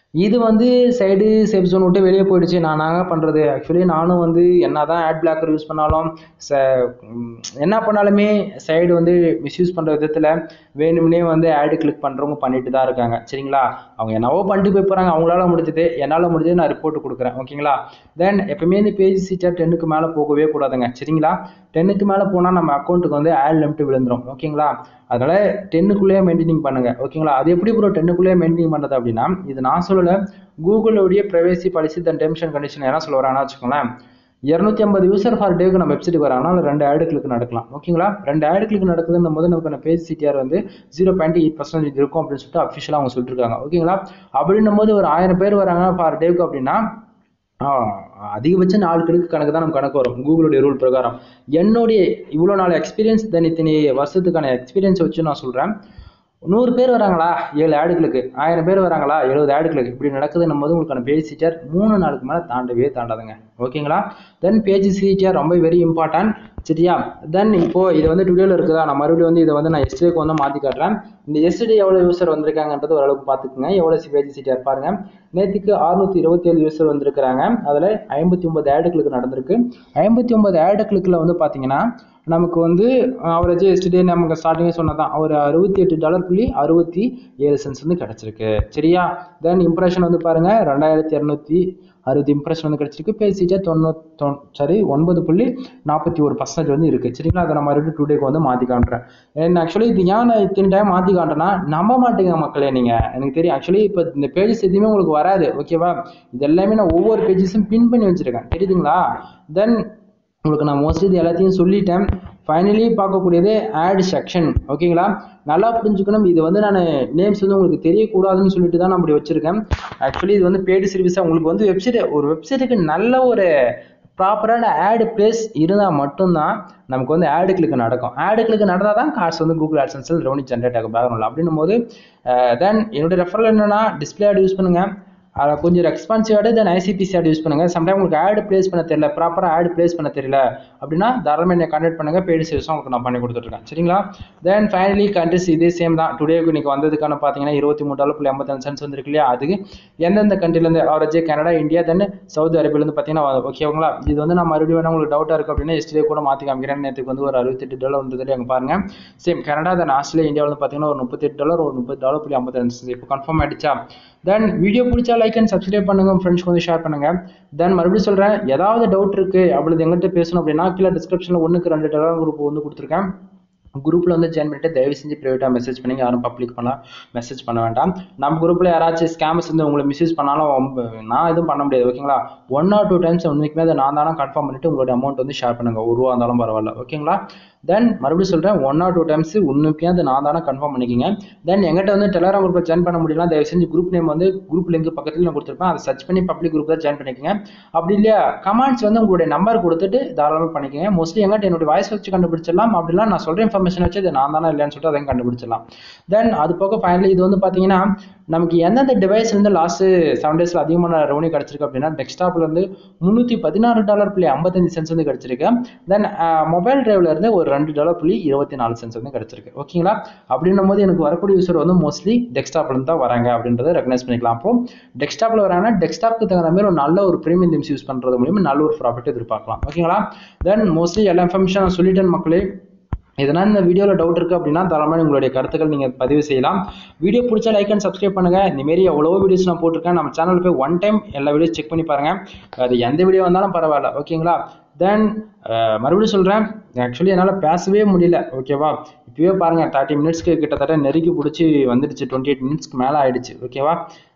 இது வந்து சைடு சேஃப் ஜோன் விட்டு வெளியே போயிடுச்சு நான் நாங்க பண்ணுறது ஆக்சுவலி நானும் வந்து என்ன தான் ஆட் பிளாக்கர் யூஸ் பண்ணாலும் ச ம், என்ன பண்ணாலுமே சைடு வந்து மிஸ்யூஸ் பண்ணுற விதத்தில் வேணும்னே வந்து ஆடு கிளிக் பண்ணுறவங்க பண்ணிட்டு தான் இருக்காங்க சரிங்களா அவங்க என்னவோ பண்ணிட்டு போய் போகிறாங்க அவங்களால முடிஞ்சது என்னால் முடிஞ்சது நான் ரிப்போர்ட் கொடுக்குறேன் ஓகேங்களா தென் எப்பவுமே இந்த பேஜ் சீட்டர் டென்னுக்கு மேலே போகவே கூடாதுங்க சரிங்களா டென்னுக்கு மேலே போனால் நம்ம அக்கௌண்ட்டுக்கு வந்து ஆட் லிமிட் விழுந்துரும் ஓகேங்களா அதனால டென்னுக்குள்ளேயே மெயின்டைனிங் பண்ணுங்க ஓகேங்களா அது எப்படி ப்ரோ டென்னுக்குள்ளேயே மெயின்டைன் பண்ணுறது அப்படின்னா இது நான் சொல்லலை கூகுளோடைய ப்ரைவேசி பாலிசி தன் டெர்ம்ஸ் அண்ட் கண்டிஷன் என்ன சொல்ல வராங்கன்னா வச்சுக்கோங்களேன் இரநூத்தி ஐம்பது யூசர் ஃபார் டேக்கு நம்ம வெப்சைட்டுக்கு வராங்கன்னா அதில் ரெண்டு ஆடு கிளிக் நடக்கலாம் ஓகேங்களா ரெண்டு ஆடு கிளிக் நடக்குதுன்னும் போது நமக்கு பேஜ் சிடிஆர் வந்து ஜீரோ பாயிண்ட் எயிட் பர்சன்டேஜ் இருக்கும் அப்படின்னு சொல்லிட்டு அஃபிஷியலாக அவங்க சொல்லிட்டுருக்காங்க ஓகேங்களா அப்படின்னும் போது ஒரு ஆயிரம் பேர் வராங்க ஃபார் டேக்கு அப்படின்னா ஆ, அதிகபட்சம் நாலு கிழக்கு கணக்கு தான் நம்ம கணக்கு வரும் கூகுளுடைய ரூல் பிரகாரம் என்னுடைய இவ்வளோ நாள் எக்ஸ்பீரியன்ஸ் தென் இத்தனை வருஷத்துக்கான எக்ஸ்பீரியன்ஸ் வச்சு நான் சொல்கிறேன் நூறு பேர் வராங்களா ஏழு ஆடுகளுக்கு ஆயிரம் பேர் வராங்களா எழுபது ஆடுகளுக்கு இப்படி நடக்குதுன்னும் போது உங்களுக்கான பேஜ் சீச்சர் மூணு நாளுக்கு மேலே தாண்டவே தாண்டாதுங்க ஓகேங்களா தென் பேஜ் சீச்சர் ரொம்ப வெரி இம்பார்ட்டன்ட் சரியா தென் இப்போ இது வந்து டுடேல இருக்குதா நான் மறுபடியும் வந்து இதை வந்து நான் எஸ்டேக்கு வந்து மாற்றி காட்டுறேன் இந்த எஸ்டே எவ்வளோ யூசர் வந்திருக்காங்கன்றது ஓரளவுக்கு பார்த்துக்குங்க எவ்வளோ பேஜ் சீட்டர் பாருங்க நேற்றுக்கு அறுநூத்தி இருபத்தி ஏழு யூசர் வந்திருக்கிறாங்க அதில் ஐம்பத்தி ஒன்பது ஆடுகளுக்கு நடந்திருக்கு ஐம்பத்தி ஒன்பது ஆடுகளுக்குல வந்து பார்த்தீங்கன்னா நமக்கு வந்து அவரேஜ் எஸ்டே நமக்கு ஸ்டார்டிங்கே சொன்னதான் ஒரு அறுபத்தி எட்டு டாலர் புள்ளி அறுபத்தி ஏழு சென்ஸ் வந்து கிடச்சிருக்கு சரியா தென் இம்ப்ரெஷன் வந்து பாருங்க ரெண்டாயிரத்தி இரநூத்தி அறுபது இம்ப்ரெஷன் வந்து கிடச்சிருக்கு பேசிட்டு தொண்ணூத்தொன் சாரி ஒன்பது புள்ளி நாற்பத்தி ஒரு பர்சன்டேஜ் வந்து இருக்குது சரிங்களா அதை நான் மறுபடியும் டூ டேக்கு வந்து மாற்றி காட்டுறேன் ஏன்னா ஆக்சுவலி இது ஏன் நான் இத்தனை டைம் மாற்றி காட்டுறேன்னா நம்ப மாட்டேங்க மக்களே நீங்கள் எனக்கு தெரியும் ஆக்சுவலி இப்போ இந்த பேஜஸ் எதுவுமே உங்களுக்கு வராது ஓகேவா இது எல்லாமே நான் ஒவ்வொரு பேஜஸும் பின் பண்ணி வச்சுருக்கேன் தெரியுதுங்களா தென் உங்களுக்கு நான் மோஸ்ட்லி இது எல்லாத்தையும் சொல்லிட்டேன் ஃபைனலி பார்க்கக்கூடியது ஆட் செக்ஷன் ஓகேங்களா நல்லா புரிஞ்சுக்கணும் இது வந்து நான் நேம்ஸ் வந்து உங்களுக்கு தெரியக்கூடாதுன்னு சொல்லிட்டு தான் நான் அப்படி வச்சுருக்கேன் ஆக்சுவலி இது வந்து பேடு சர்வீஸாக உங்களுக்கு வந்து வெப்சைட் ஒரு வெப்சைட்டுக்கு நல்ல ஒரு ப்ராப்பரான ஆடு பிளேஸ் இருந்தால் மட்டும்தான் நமக்கு வந்து ஆடு கிளிக் நடக்கும் ஆடு கிளிக் நடந்தால் தான் கார்ஸ் வந்து கூகுள் ஆட்சன்ஸில் ரெவன்யூ ஜென்ரேட் ஆகும் பேக்ரவுண்டில் அப்படின்னும் போது தென் என்னுடைய ரெஃபரல் என்னன்னா டிஸ்பிளே ஆட் யூஸ் பண்ணுங்கள் அதை கொஞ்சம் responsive ad then high CPC ad use பண்ணுங்கள் சம்டைம் உங்களுக்கு ஆட் ப்ளேஸ் பண்ண தெரியல ப்ராப்பராக ஆட் ப்ளேஸ் பண்ண தெரியல அப்படின்னா தாராளமாக என்னை கான்டாக்ட் பண்ணுங்கள் பெய்டு சர்வீஸும் உங்களுக்கு நான் பண்ணி கொடுத்துட்ருக்கேன் சரிங்களா தென் ஃபைனலி கண்ட்ரிஸ் இதே சேம் தான் டுடேக்கு இன்னைக்கு வந்ததுக்கான பார்த்தீங்கன்னா இருபத்தி மூணு டாலர் புள்ளி ஐம்பத்தஞ்சு சென்ஸ் வந்துருக்கு இல்லையா அதுக்கு எந்தெந்த கண்ட்ரிலேருந்து average Canada India then Saudi அரேபியாலேருந்து பார்த்தீங்கன்னா ஓகேங்களா இது வந்து நான் மறுபடியும் வேணா உங்களுக்கு டவுட்டாக இருக்குது அப்படின்னா எஸ்டிலே கூட மாற்றி காமிக்கிறேன் நேற்றுக்கு வந்து ஒரு அறுபத்தெட்டு டாலர் வந்தது அங்கே பாருங்கள் சேம் கனடா தென் ஆஸ்திரேலியா இந்தியாவில் வந்து பார்த்தீங்கன்னா ஒரு முப்பத்தெட்டு டாலர் ஒரு முப்பது டாலர் புள்ளி ஐம்பத்தஞ்சு இப்போ கன்ஃபார்ம் ஆயிடுச்சா தென் வீடியோ பிடிச்சா லைக் அண்ட் சப்ஸ்கிரைப் பண்ணுங்க உங்க ஃப்ரெண்ட்ஸ்க்கு வந்து ஷேர் பண்ணுங்க தென் மறுபடியும் சொல்றேன் ஏதாவது டவுட் இருக்கு அப்படி எங்கிட்ட பேசணும் அப்படின்னா கீழே டிஸ்கிரிப்ஷன்ல ஒன்றுக்கு ரெண்டு டெலாம் குரூப் வந்து கொடுத்துருக்கேன் குரூப்பில் வந்து ஜாயின் பண்ணிட்டு தயவு செஞ்சு ப்ரைவேட்டாக மெசேஜ் பண்ணி யாரும் பப்ளிக் பண்ணலாம் மெசேஜ் பண்ண வேண்டாம் நம்ம குரூப்பில் யாராச்சும் ஸ்கேம்ஸ் வந்து உங்களை மிஸ்யூஸ் பண்ணாலும் ரொம்ப- நான் எதுவும் பண்ண முடியாது ஓகேங்களா ஒன் ஆர் டூ டைம்ஸ் உண்மைக்குமே அதை நான் தானே கன்ஃபார்ம் பண்ணிட்டு உங்களோட அமௌண்ட் வந்து ஷேர் பண்ணுங்க ஒரு ரூபா இருந்தாலும் பரவாயில்ல ஓகேங்களா தென் மறுபடியும் சொல்கிறேன் ஒன் ஆர் டூ டைம்ஸ் உண்மைக்கே அதை நான் தானே கன்ஃபார்ம் பண்ணிக்கிங்க தென் எங்கிட்ட வந்து டெலகிராம் குரூப்பில் ஜாயின் பண்ண முடியல தயவு செஞ்சு குரூப் நேம் வந்து குரூப் லிங்க் பக்கத்தில் நான் கொடுத்துருப்பேன் அதை சர்ச் பண்ணி பப்ளிக் குரூப்பில் ஜாயின் பண்ணிக்கங்க அப்படி இல்லையா கமெண்ட்ஸ் வந்து உங்களுடைய நம்பர் கொடுத்துட்டு தாராளமாக பண்ணிக்கங்க மோஸ்ட்லி எங்கிட்ட என்னுடைய வாய்ஸ் வச்சு கண்டுபிடிச்சிடலாம் அப்படிலாம் நான் சொல்கிற இன்ஃபர்மேஷன் வச்சு இது நான் தானே இல்லையான்னு சொல்லிட்டு அதையும் கண்டுபிடிச்சிடலாம் தென் அது போக ஃபைனலி இது வந்து பார்த்தீங்கன்னா நமக்கு எந்தெந்த டிவைஸ் இருந்து லாஸ்ட் செவன் டேஸில் அதிகமான ரெவன்யூ கிடச்சிருக்கு அப்படின்னா டெஸ்க்டாப்ல இருந்து முந்நூற்றி பதினாறு டாலர் புள்ளி ஐம்பத்தஞ்சு சென்ஸ் வந்து கிடச்சிருக்கு தென் மொபைல் டிரைவ்ல இருந்து ஒரு ரெண்டு டாலர் புள்ளி இருபத்தி நாலு சென்ஸ் வந்து கிடச்சிருக்கு ஓகேங்களா அப்படின்னும் போது எனக்கு வரக்கூடிய யூசர் வந்து மோஸ்ட்லி டெஸ்க்டாப்ல இருந்து தான் வராங்க அப்படின்றத ரெகனைஸ் பண்ணிக்கலாம் அப்போ டெஸ்க்டாப்ல வராங்கன்னா டெஸ்க்டாப்க்கு தகுந்த மாதிரி ஒரு நல்ல ஒரு ப்ரீமியம் திம்ஸ் யூஸ் பண்ணுறது மூலியமா நல்ல ஒரு ப்ராஃபிட் எதிர்பார்க்கலாம் ஓகேங்களா தென் மோஸ்ட்லி எல்லா இன்ஃபர்மேஷன் நான் சொல்லிட்டேன் மக்களே எதனா இந்த வீடியோவில் டவுட் இருக்குது அப்படின்னா தாராளமாக உங்களுடைய கருத்துக்கள் நீங்கள் பதிவு செய்யலாம் வீடியோ பிடிச்சா லைக் அண்ட் சப்ஸ்கிரைப் பண்ணுங்கள் இந்தமாரி எவ்வளோ வீடியோஸ் நான் போட்டிருக்கேன் நம்ம சேனல் போய் ஒன் டைம் எல்லா வீடியோஸ் செக் பண்ணி பாருங்கள் அது எந்த வீடியோ வந்தாலும் பரவாயில்ல ஓகேங்களா தென் மறுபடியும் சொல்கிறேன் ஆக்சுவலி என்னால் பேசவே முடியல ஓகேவா இப்போவே பாருங்கள் தேர்ட்டி மினிட்ஸ்க்கு கிட்டத்தட்ட நெருக்கி பிடிச்சி வந்துடுச்சு டுவெண்ட்டி எயிட் மினிட்ஸ்க்கு மேலே ஆயிடுச்சு ஓகேவா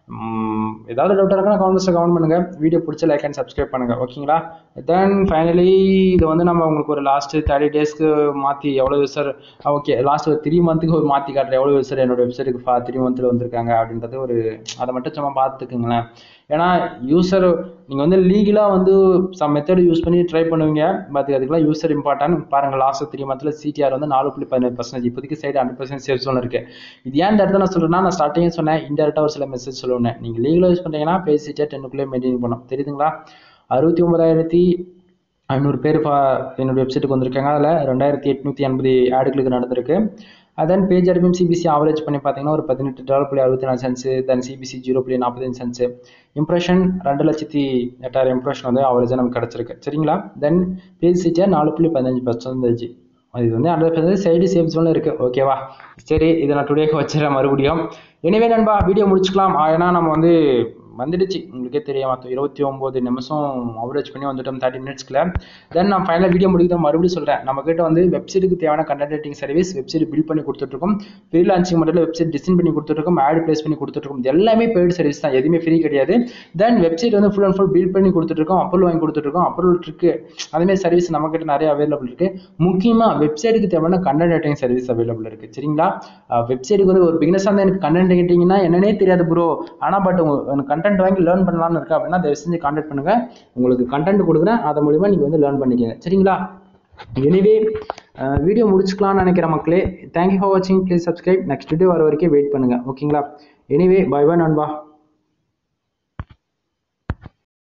ம், ஏதாவது டவுட் இருக்குன்னா கமெண்ட்ஸில் கமெண்ட் பண்ணுங்கள் வீடியோ பிடிச்ச லைக் அண்ட் சப்ஸ்கிரைப் பண்ணுங்கள் ஓகேங்களா தென் ஃபைனலி இது வந்து நம்ம உங்களுக்கு ஒரு லாஸ்ட் தேர்ட்டி டேஸ்க்கு மாற்றி எவ்வளோ யூசர் ஓகே லாஸ்ட் ஒரு த்ரீ மந்த்துக்கு ஒரு மாற்றி காட்டுற எவ்வளோ யூசர் என்னோட வெப்சைட்டுக்கு ஃபா த்ரீ மந்த்தில் வந்திருக்காங்க அப்படின்றது ஒரு அதை மட்டும் சும்மா பார்த்துக்குங்களேன் ஏன்னா யூசர் நீங்கள் வந்து லீகலாக வந்து சம் மெத்தட் யூஸ் பண்ணி ட்ரை பண்ணுவீங்க பட் அதுக்கெல்லாம் யூசர் இம்பார்ட்டன்ட் பாருங்கள் லாஸ்ட் த்ரீ மந்த்தில் சிடிஆர் வந்து நாலு புள்ளி பதினேழு பர்சன்டேஜ் இப்போதைக்கு side hundred percent safe zone இருக்குது இது ஏன் இந்த இடத்துல நான் சொல்கிறேன்னா நான் ஸ்டார்டிங்கே சொன்னேன் இன்டெரக்டாக ஒரு சில மெசேஜ் சொல்லுவேன் நீங்கள் லீகலாக யூஸ் பண்ணுறீங்கன்னா பேஜ் சிடிஆர் டென்னுக்குள்ளே மெயின்டைன் பண்ணணும் தெரியுதுங்களா அறுபத்தி ஒன்பதாயிரத்தி ஐநூறு பேர் பா- என்னோட வெப்சைட்டுக்கு வந்திருக்காங்க அதில் ரெண்டாயிரத்தி எட்நூற்றி எண்பது ஆடுகளுக்கு நடந்திருக்கு தென் பேஜ் அடிப்பும் சிபிசி ஆவரேஜ் பண்ணி பார்த்தீங்கன்னா ஒரு பதினெட்டு டாலர் புள்ளி அறுபத்தி நாலு சென்ட்ஸ் தென் சிபிசி ஜீரோ புள்ளி நாற்பத்தஞ்சு சென்ட்ஸ் இம்ப்ரெஷன் ரெண்டு லட்சத்தி எட்டாயிரம் இம்ப்ரெஷன் வந்து ஆவரேஜாக நமக்கு கிடச்சிருக்கு சரிங்களா தென் பேஜ் சீட்டாக நாலு புள்ளி பதினஞ்சு பர்சன்டேஜ் இது வந்து ஹண்ட்ரட் பர்சன்டேஜ் சைடு சேஃப் ஜோனில் இருக்குது ஓகேவா சரி இதை நான் டுடேக்கு வச்சிடறேன் மறுபடியும் எனவே நண்பா வீடியோ முடிச்சுக்கலாம் ஏன்னா நம்ம வந்து வந்துடுச்சு உங்களுக்கே தெரியும் இருபத்தி ஒம்பது நிமிஷம் அவரேஜ் பண்ணி வந்துட்டோம் தேர்ட்டி மினிட்ஸ்க்குள்ள தென் நான் ஃபைனலாக வீடியோ முடிக்க மறுபடியும் சொல்கிறேன் நம்மக்கிட்ட வந்து வெப்சைட்டுக்கு தேவையான content writing service website build பண்ணி கொடுத்துட்ருக்கோம் ஃப்ரீ லான்ச்சிங் மட்டும் வெப்சைட் டிசைன் பண்ணி கொடுத்துட்ருக்கோம் ஆட் பிளேஸ் பண்ணி கொடுத்துட்ருக்கோம் இது எல்லாமே பெய்டு சர்வீஸ் தான் எதுவுமே ஃப்ரீ கிடையாது தென் வெப்சைட் வந்து ஃபுல் அண்ட் ஃபுல் பில்ட் பண்ணி கொடுத்துட்ருக்கோம் அப்ரூவல் வாங்கி கொடுத்துட்ருக்கோம் அப்ரூவல் இருக்குது அதேமாதிரி சர்வீஸ் நம்மக்கிட்ட நிறைய அவைலபிள் இருக்குது முக்கியமாக வெப்சைட்டுக்கு தேவையான கண்டென்ட் ரைட்டிங் சர்வீஸ் அவைலபிள் இருக்குது சரிங்களா வெப்சைட்டுக்கு வந்து ஒரு பிகினஸாக இருந்தால் எனக்கு கண்டென்ட் ரைட்டிங்னா என்னன்னே தெரியாது ப்ரோ ஆனால் பட் உங்களுக்கு கண்டென்ட் வாங்கி லேர்ன் பண்ணலாம்னு இருக்கா அப்படின்னா தயவு செஞ்சு கான்டாக்ட் பண்ணுங்கள் உங்களுக்கு கண்டென்ட் கொடுக்குறேன் அது மூலிமா நீங்கள் வந்து லேர்ன் பண்ணிக்கங்க சரிங்களா எனிவே வீடியோ முடிச்சுக்கலாம்னு நினைக்கிற மக்களே தேங்க்யூ ஃபார் வாட்சிங் ப்ளீஸ் சப்ஸ்கிரைப் நெக்ஸ்ட் வீடியோ வர வரைக்கும் வெயிட் பண்ணுங்கள் ஓகேங்களா எனிவே பை பை நண்பா